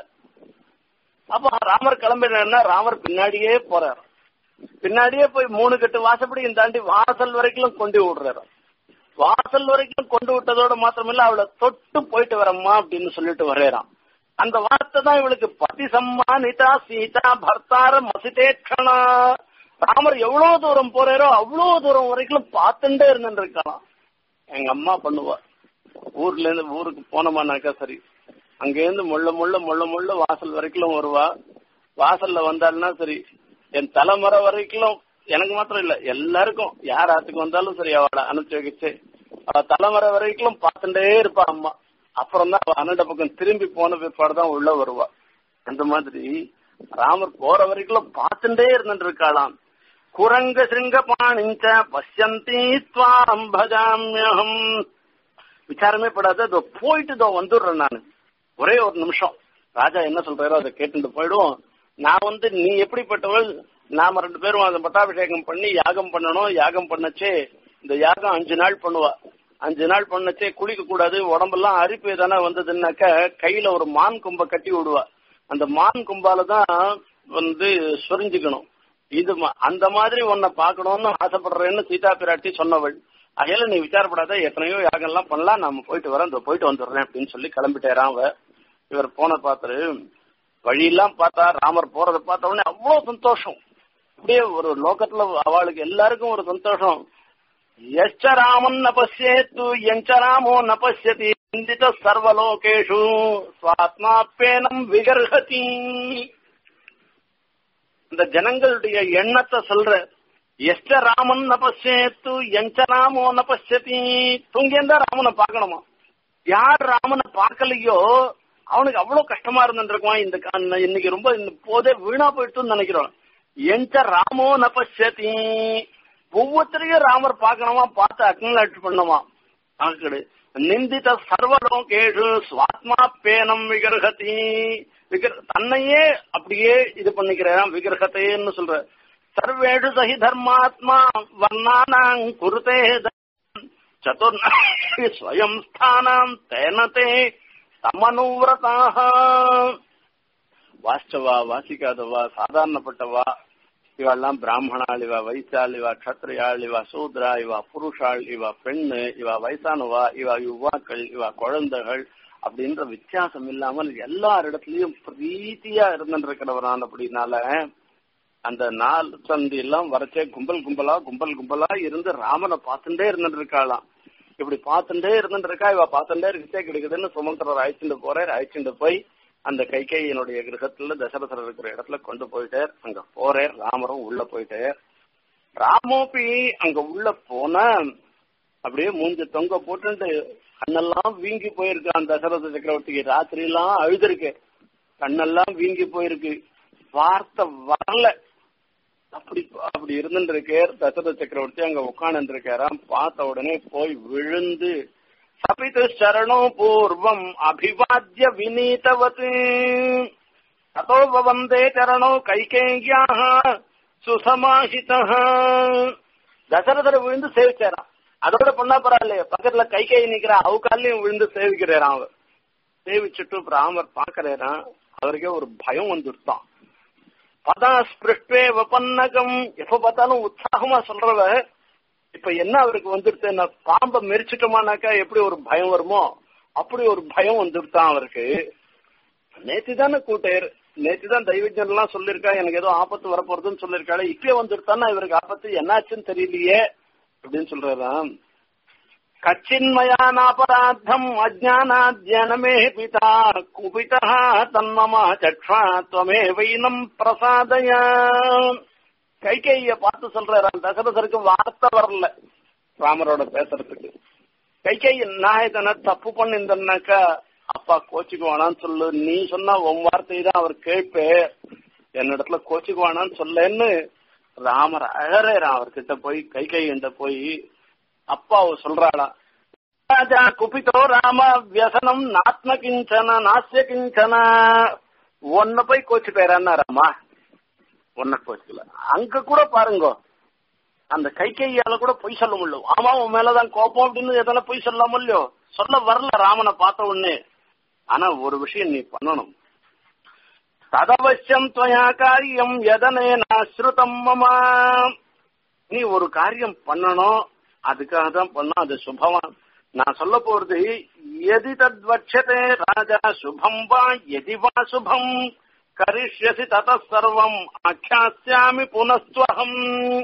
அப்ப ராமர் கிளம்பினா ராமர் பின்னாடியே போறாரு பின்னாடியே போய் மூணு கட்டு வாசப்படியும் தாண்டி வாசல் வரைக்கும் கொண்டு விடுறாரு வாசல் வரைக்கும் கொண்டு விட்டதோட மாத்திரமில்ல அவளை தொட்டு போயிட்டு வரம்மா அப்படின்னு சொல்லிட்டு வர்றாராம் அந்த வார்த்தை தான் இவளுக்கு பதி சம்மானிதா சீதா பர்த்தார மசிதேட்சணா ராமர் எவ்வளவு தூரம் போறாரோ அவ்வளவு தூரம் வரைக்கும் பார்த்துட்டே இருந்துட்டு இருக்கலாம் எங்க அம்மா பண்ணுவா ஊர்ல இருந்து ஊருக்கு போனோமானாக்கா சரி அங்கேருந்து முள்ள முள்ள முள்ள முள்ள வாசல் வரைக்கும் வருவா வாசல்ல வந்தாள்னா சரி என் தலைமுறை வரைக்கும் எனக்கு மாத்திரம் இல்ல எல்லாருக்கும் யார் ஆத்துக்கு வந்தாலும் சரி அவளை அனுப்பிச்சு வச்சு அவ தலைமுறை வரைக்கும் பார்த்துட்டே இருப்பா அம்மா அப்புறம் தான் அவ அண்ணட பக்கம் திரும்பி போன பிற்பாடு தான் உள்ள வருவா அந்த மாதிரி ராமர் போற வரைக்கும் பார்த்துட்டே இருந்துட்டு இருக்காளாம் குரங்க சிருங்க பாணிஞ்ச பசியந்தி துவாம் பஜாமியகம் விசாரமே படாத இதோ போயிட்டு இதோ வந்துடுறேன் நான் ஒரே ஒரு நிமிஷம் ராஜா என்ன சொல்றாரோ அதை கேட்டுட்டு போயிடுவோம் நான் வந்து நீ எப்படிப்பட்டவள் நாம ரெண்டு பேரும் அந்த பட்டாபிஷேகம் பண்ணி யாகம் பண்ணணும் யாகம் பண்ணச்சே இந்த யாகம் அஞ்சு நாள் பண்ணுவா அஞ்சு நாள் பண்ணச்சே குளிக்க கூடாது உடம்பெல்லாம் அரிப்பு எதனா வந்ததுன்னாக்க கையில ஒரு மான் கும்ப கட்டி விடுவா அந்த மான் கும்பால தான் வந்து சொரிஞ்சுக்கணும் இது ம- அந்த மாதிரி உன்னை பார்க்கணும்னு ஆசைப்படுறேன்னு சீதா பிராட்டி சொன்னவள் அகையில நீ விசாரப்படாத எத்தனையோ யாகம்லாம் பண்ணலாம் நாம போயிட்டு வரேன் இந்த போயிட்டு வந்துடுறேன் அப்படின்னு சொல்லி கிளம்பிட்டேரான் அவ இவர் போன பார்த்தாரு வழியெல்லாம் பார்த்தா ராமர் போறத பார்த்த உடனே அவ்வளவு சந்தோஷம் அப்படியே ஒரு லோகத்துல அவளுக்கு எல்லாருக்கும் ஒரு சந்தோஷம் எச்ச ராமன் ந பசியேத்து எஞ்ச ராமோ ந பசியதி சிந்தித சர்வலோகேஷு சுவாத்மாப்பேனம் விகர்ஹதி இந்த ஜனங்களுடைய எண்ணத்தை சொல்ற எஷ்ட ராமன் ந பசியேத்து எஞ்ச ராமோ ந பசியதி தூங்கியிருந்தா ராமனை பார்க்கணுமா யார் ராமனை பார்க்கலையோ அவனுக்கு அவ்வளவு கஷ்டமா இருந்துருக்குமா இந்த கா- இன்னைக்கு ரொம்ப இந்த போதே வீணா போயிட்டுன்னு நினைக்கிறோம் எந்த ராமோ ந பசியதி ஒவ்வொருத்தரையும் ராமர் பார்க்கணுமா பார்த்து அக்னாலஜ் பண்ணுமா ஆக்கடு நிந்தித சர்வலோகேஷு சுவாத்மா பேனம் விகிரகதி விகிர தன்னையே அப்படியே இது பண்ணிக்கிறான் விகிரகத்தைன்னு சொல்ற சர்வேஷு சஹி தர்மாத்மா வர்ணானாங் குருதே சதுர்ணி ஸ்வயம் ஸ்தானம் தேனதே தமனுவிரதாக வாஸ்தவா வாசிக்காதவா சாதாரணப்பட்டவா இவெல்லாம் பிராமணாள் இவ வைசாள் இவ க்ஷத்ரியாள் இவ சூத்ரா இவ புருஷாள் இவ பெண்ணு இவ வயசானவா இவ யுவாக்கள் இவ குழந்தைகள் அப்படின்ற வித்தியாசம் இல்லாமல் எல்லாரிடத்துலயும் பிரீத்தியா இருந்துருக்கிறவரான் அப்படின்னால அந்த நாள் சந்தி எல்லாம் வரைச்சே கும்பல் கும்பலா கும்பல் கும்பலா இருந்து ராமனை பார்த்துட்டே இருந்துட்டு இருக்காளாம் இப்படி பார்த்துட்டே இருந்துட்டு இருக்கா இவ பார்த்துட்டே இருக்கே கிடைக்குதுன்னு சுமந்திரர் அழைச்சிட்டு போறார் அழைச்சிட்டு போய் அந்த கைகையினுடைய கிரகத்துல தசரதர் இருக்கிற இடத்துல கொண்டு போயிட்டார் அங்க போறார் ராமரும் உள்ள போயிட்டார் ராமோபி அங்க உள்ள போனா அப்படியே மூஞ்சி தொங்க போட்டு கண்ணெல்லாம் வீங்கி போயிருக்கு அந்த தசரத சக்கரவர்த்திக்கு ராத்திரி எல்லாம் அழுதுருக்கு கண்ணெல்லாம் வீங்கி போயிருக்கு வார்த்தை வரல அப்படி அப்படி இருந்துட்டு இருக்கார் தசரத சக்கரவர்த்தி அங்க உட்காந்து இருக்காராம் பார்த்த உடனே போய் விழுந்து சபித்து சரணோ பூர்வம் அபிவாத்திய வினீதவத் ததோ வந்தே சரணோ கைகேயாக சுசமாஹித தசரதர் விழுந்து சேவிச்சாராம் அதோட பண்ணா பரவாயில்லையே பக்கத்துல கை கை நிக்கிற அவ காலையும் விழுந்து சேவிக்கிறாராம் அவர் சேவிச்சுட்டு ராமர் பாக்குறாராம் அவருக்கே ஒரு பயம் வந்துருத்தான் பதா ஸ்பிருஷ்டே வபன்னகம் எப்ப பார்த்தாலும் உற்சாகமா சொல்றவ இப்ப என்ன அவருக்கு வந்துருச்சு நான் பாம்பை மெரிச்சிட்டோமானாக்கா எப்படி ஒரு பயம் வருமோ அப்படி ஒரு பயம் வந்துருத்தான் அவருக்கு நேத்து தானே கூட்டேர் நேத்து தான் தெய்வஜன் எல்லாம் சொல்லிருக்கா எனக்கு ஏதோ ஆபத்து வரப்போறதுன்னு சொல்லிருக்காளே இப்பயே வந்துருத்தானா இவருக்கு ஆபத்து என்னாச்சுன்னு தெரியலையே அப்படின்னு சொல்றாராம் கச்சின்மயானாபராத்தம் அஜானாத்யனமே பிதா குபிதா தன்மமா சக்ஷா துவமே வைனம் பிரசாதய கைகைய பார்த்து சொல்றாராம் தசரதருக்கு வார்த்தை வரல ராமரோட பேசுறதுக்கு கைகை நான் இதனை தப்பு பண்ணிருந்தேன்னாக்கா அப்பா கோச்சுக்குவானான்னு சொல்லு நீ சொன்னா உன் வார்த்தை தான் அவர் கேட்பே என்னிடத்துல கோச்சுக்குவானான்னு சொல்லன்னு ராமர் அழறான் அவர்கிட்ட போய் கை கை கிட்ட போய் அப்பாவை சொல்றாளா ராஜா குபிதோ ராம வியசனம் நாத்ம கிஞ்சன நாசிய கிஞ்சன ஒன்ன போய் கோச்சு பேரான்னா ராமா ஒன்ன கோச்சுக்கல அங்க கூட பாருங்க அந்த கை கையால கூட பொய் சொல்ல முடியும் ஆமா உன் மேலதான் கோபம் அப்படின்னு எதனா பொய் சொல்லாம இல்லையோ சொல்ல வரல ராமனை பார்த்த உடனே ஆனா ஒரு விஷயம் நீ பண்ணணும் ததவசியம் துவயா காரியம் எதனே நாஸ்ருதம் மமா நீ ஒரு காரியம் பண்ணணும் அதுக்காக தான் பண்ணணும் அது சுபமா நான் சொல்ல போறது எதி தத்வட்சதே ராஜா சுபம் வா எதி வா சுபம் கரிஷ்யசி தத சர்வம் ஆக்கியாசியாமி புனஸ்துவகம்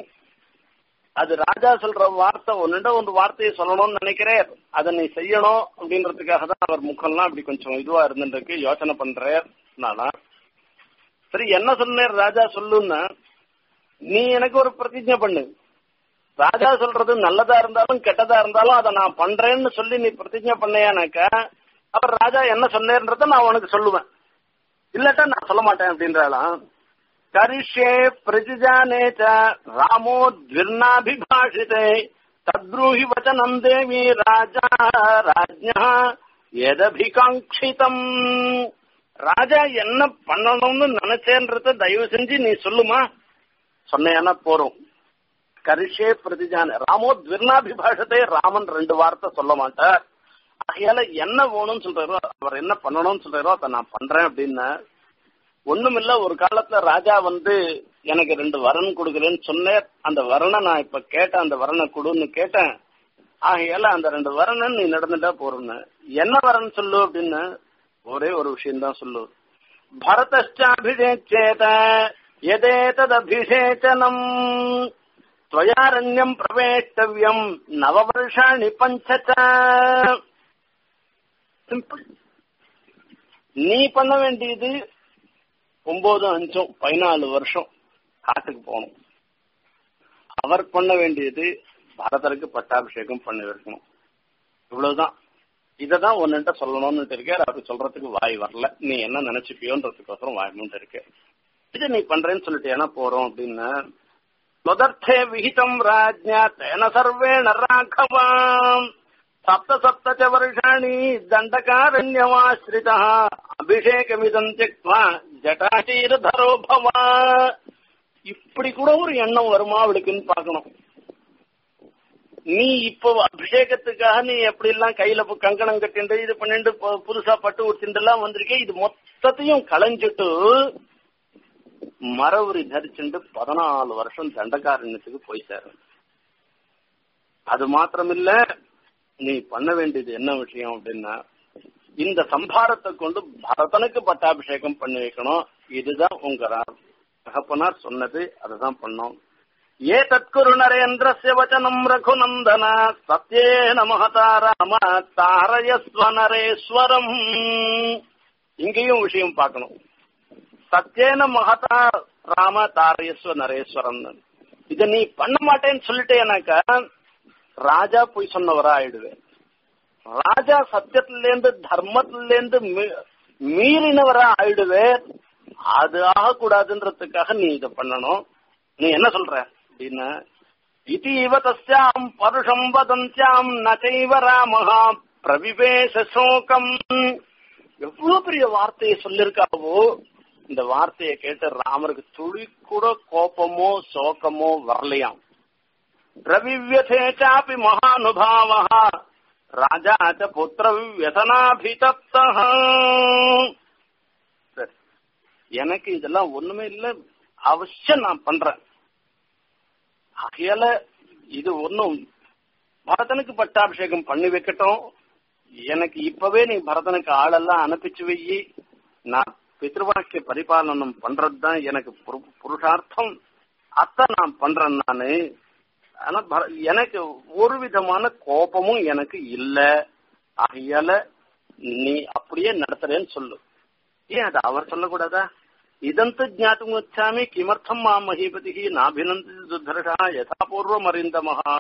அது ராஜா சொல்ற வார்த்தை ஒன்னுட ஒரு வார்த்தையை சொல்லணும்னு நினைக்கிறேன் அதை நீ செய்யணும் அப்படின்றதுக்காக தான் அவர் முகம்லாம் அப்படி கொஞ்சம் இதுவா இருந்துருக்கு யோசனை பண்றார் நானா சரி என்ன சொன்னார் ராஜா சொல்லுன்னா நீ எனக்கு ஒரு பிரதிஜை பண்ணு ராஜா சொல்றது நல்லதா இருந்தாலும் கெட்டதா இருந்தாலும் அதை நான் பண்றேன்னு சொல்லி நீ பிரதிஜை பண்ணையானாக்கா அவர் ராஜா என்ன சொன்னேன்றத நான் உனக்கு சொல்லுவேன் இல்லாட்டா நான் சொல்ல மாட்டேன் அப்படின்றாலாம் கரிஷ்யே பிரதிஜானே ச ராமோ த்விர்ணாபிபாஷிதே தத்ரூஹி வச்சனம் தேவி ராஜா ராஜ்யா எதபிகாங்கிதம் ராஜா என்ன பண்ணணும்னு நினைச்சேன்றத தயவு செஞ்சு நீ சொல்லுமா சொன்னேன்னா போறோம் கரிஷே பிரதிஜான ராமோ த்விர்ணாபிபாஷத்தை ராமன் ரெண்டு வார்த்தை சொல்ல மாட்டார் ஆகையால என்ன வேணும்னு சொல்றாரோ அவர் என்ன பண்ணணும்னு சொல்றாரோ அதை நான் பண்றேன் அப்படின்னு ஒண்ணுமில்ல ஒரு காலத்துல ராஜா வந்து எனக்கு ரெண்டு வரன் கொடுக்குறேன்னு சொன்னேன் அந்த வரனை நான் இப்ப கேட்டேன் அந்த வரனை கொடுன்னு கேட்டேன் ஆகையால அந்த ரெண்டு வரனை நீ நடந்துட்டா போறேன்னு என்ன வரன் சொல்லு அப்படின்னு ஒரே ஒரு விஷயம் தான் சொல்லு பரதாபிஷேச்சேத எதேததபிஷேச்சனம் त्वयारण्यम् प्रवेष्टव्यम् नववर्षाणि पञ्च च சிம்பிள் நீ பண்ண வேண்டியது ஒன்பது அஞ்சும் பதினாலு வருஷம் காட்டுக்கு போகணும் அவர் பண்ண வேண்டியது பரதருக்கு பட்டாபிஷேகம் பண்ணி வைக்கணும் இவ்வளவுதான் இததான் ஒன்னுட்ட சொல்லணும்னு இருக்கார் அவருக்கு சொல்றதுக்கு வாய் வரல நீ என்ன நினைச்சுப்பியோன்றதுக்கோசரம் வாய்மூன்ட்டு இருக்கு இது நீ பண்றேன்னு சொல்லிட்டு ஏன்னா போறோம் அப்படின்னு त्वदर्थे विहितम् राज्ञा तेन सर्वेण राघवाम् सप्त सप्त च वर्षाणि दण्डकारण्यमाश्रितः அபிஷேகமிதம் தியக்வா ஜட்டாசீரதரோ பவா இப்படி கூட ஒரு எண்ணம் வருமா அவளுக்குன்னு பார்க்கணும் நீ இப்போ அபிஷேகத்துக்காக நீ எப்படி எல்லாம் கையில பு- கங்கணம் கட்டிண்டு இது பண்ணிட்டு பு- புதுசா பட்டு உடுத்திண்டு எல்லாம் வந்திருக்கே இது மொத்தத்தையும் களைஞ்சிட்டு மரவுரி தரிச்சுண்டு பதினாலு வருஷம் தண்டகாரண்யத்துக்கு போய் சேரும் அது மாத்திரமில்ல நீ பண்ண வேண்டியது என்ன விஷயம் அப்படின்னா இந்த சம்பாரத்தை கொண்டு பரதனுக்கு பட்டாபிஷேகம் பண்ணி வைக்கணும் இதுதான் உங்க ரா- தகப்பனார் சொன்னது அதுதான் பண்ணோம் ஏ தற்குரு நரேந்திரஸ்ய வச்சனம் ரகுநந்தன சத்யேன மகதா ராம தாரயஸ்வ நரேஸ்வரம் இங்கேயும் விஷயம் பார்க்கணும் சத்யேன மகதா ராம தாரயஸ்வ நரேஸ்வரம் இத நீ பண்ண மாட்டேன்னு சொல்லிட்டேனாக்கா ராஜா போய் சொன்னவரா ஆயிடுவேன் ராஜா சத்தியத்திலேருந்து தர்மத்திலேருந்து மீ- மீறினவரா ஆயிடுவேன் அது ஆகக்கூடாதுன்றதுக்காக நீ இத பண்ணணும் நீ என்ன சொல்ற அப்படின்னா இது இவ தஸ்யாம் பருஷம் வதந்தியாம் நச்சைவ ராமஹா பிரவிவேச சோகம் எவ்வளவு பெரிய வார்த்தையை சொல்லிருக்காவோ இந்த வார்த்தையை கேட்டு ராமருக்கு துளி கூட கோபமோ சோகமோ வரலையாம் ரவிவியதே சாப்பி மகானுபாவ ராஜா ச புத்திர வியசனாபிதப்த சரி எனக்கு இதெல்லாம் ஒண்ணுமே இல்ல அவசியம் நான் பண்றேன் ஆகையால இது ஒண்ணும் பரதனுக்கு பட்டாபிஷேகம் பண்ணி வைக்கட்டும் எனக்கு இப்பவே நீ பரதனுக்கு ஆளெல்லாம் அனுப்பிச்சு வையி நான் பித்ருவாக்கிய பரிபாலனம் பண்றதுதான் எனக்கு புரு- புருஷார்த்தம் அத்தை நான் பண்றேன் நானு ஆனா பர- எனக்கு ஒரு விதமான கோபமும் எனக்கு இல்ல ஆகையால நீ அப்படியே நடத்துறேன்னு சொல்லு ஏன் அது அவர் சொல்லக்கூடாதா இதந்த ஜாத்தும் வச்சாமி கிமர்த்தம் மா மகிபதி நாபிநந்தி துத்தர்ஷா யதாபூர்வம் அறிந்தமஹா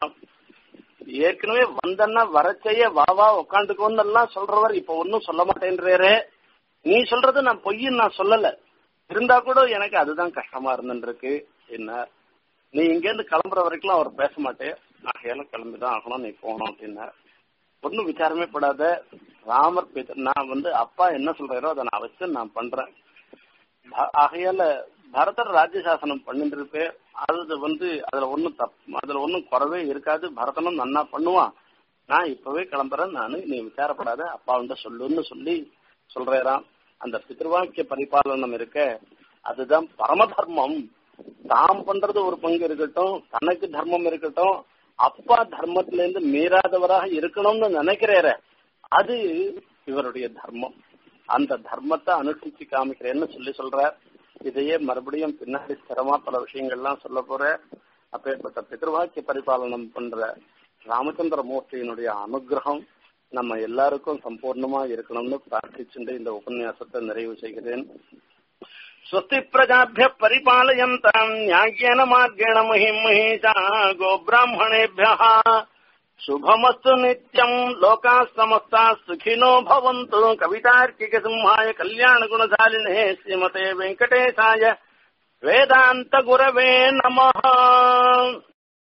ஏற்கனவே வந்தன்னா வரச்சைய வா வா உக்காந்துக்கோன்னு எல்லாம் சொல்றவர் இப்ப ஒன்னும் சொல்ல மாட்டேன்றே நீ சொல்றது நான் பொய்ன்னு நான் சொல்லல இருந்தா கூட எனக்கு அதுதான் கஷ்டமா இருந்துருக்கு என்ன நீ இங்க இருந்து கிளம்புற வரைக்கும் அவர் பேச மாட்டேன் ஆகையால கிளம்பிதான் ஆகணும் நீ போகணும் அப்படின்னா ஒன்னும் விசாரமே படாத ராமர் பித- நான் வந்து அப்பா என்ன சொல்றாரோ அதை நான் வச்சு நான் பண்றேன் ப- ஆகையால பரதர் ராஜ்யசாசனம் பண்ணிட்டு இருப்பேன் அது வந்து அதுல ஒண்ணும் தப் அதுல ஒண்ணும் குறவே இருக்காது பரதனும் நன்னா பண்ணுவான் நான் இப்பவே கிளம்புறேன் நானு நீ விசாரப்படாத அப்பா வந்து சொல்லுன்னு சொல்லி சொல்றேராம் அந்த பித்ருவாக்கிய பரிபாலனம் இருக்க அதுதான் பரம தர்மம் தாம் பண்றது ஒரு பங்கு இருக்கட்டும் தனக்கு தர்மம் இருக்கட்டும் அப்பா தர்மத்தில இருந்து மீறாதவராக இருக்கணும்னு நினைக்கிறாரு அது இவருடைய தர்மம் அந்த தர்மத்தை அனுஷ்டிச்சு காமிக்கிறேன்னு சொல்லி சொல்றார் இதையே மறுபடியும் பின்னாடி ஸ்திரமா பல விஷயங்கள்லாம் சொல்ல போற அப்பேற்பட்ட பித்ருவாக்கிய பரிபாலனம் பண்ற ராமச்சந்திர மூர்த்தியினுடைய அனுகிரகம் நம்ம எல்லாருக்கும் சம்பூர்ணமா இருக்கணும்னு பிரார்த்திச்சுட்டு இந்த உபன்யாசத்தை நிறைவு செய்கிறேன் स्वस्ति प्रजाभ्य परिपालयन्ताम् न्याय्येन मार्गेण महिम् महिषा गोब्राह्मणेभ्यः शुभमस्तु नित्यम् लोकाः समस्ताः सुखिनो भवन्तु कवितार्किकसिंहाय कल्याणगुणशालिने श्रीमते वेङ्कटेशाय वेदान्तगुरवे नमः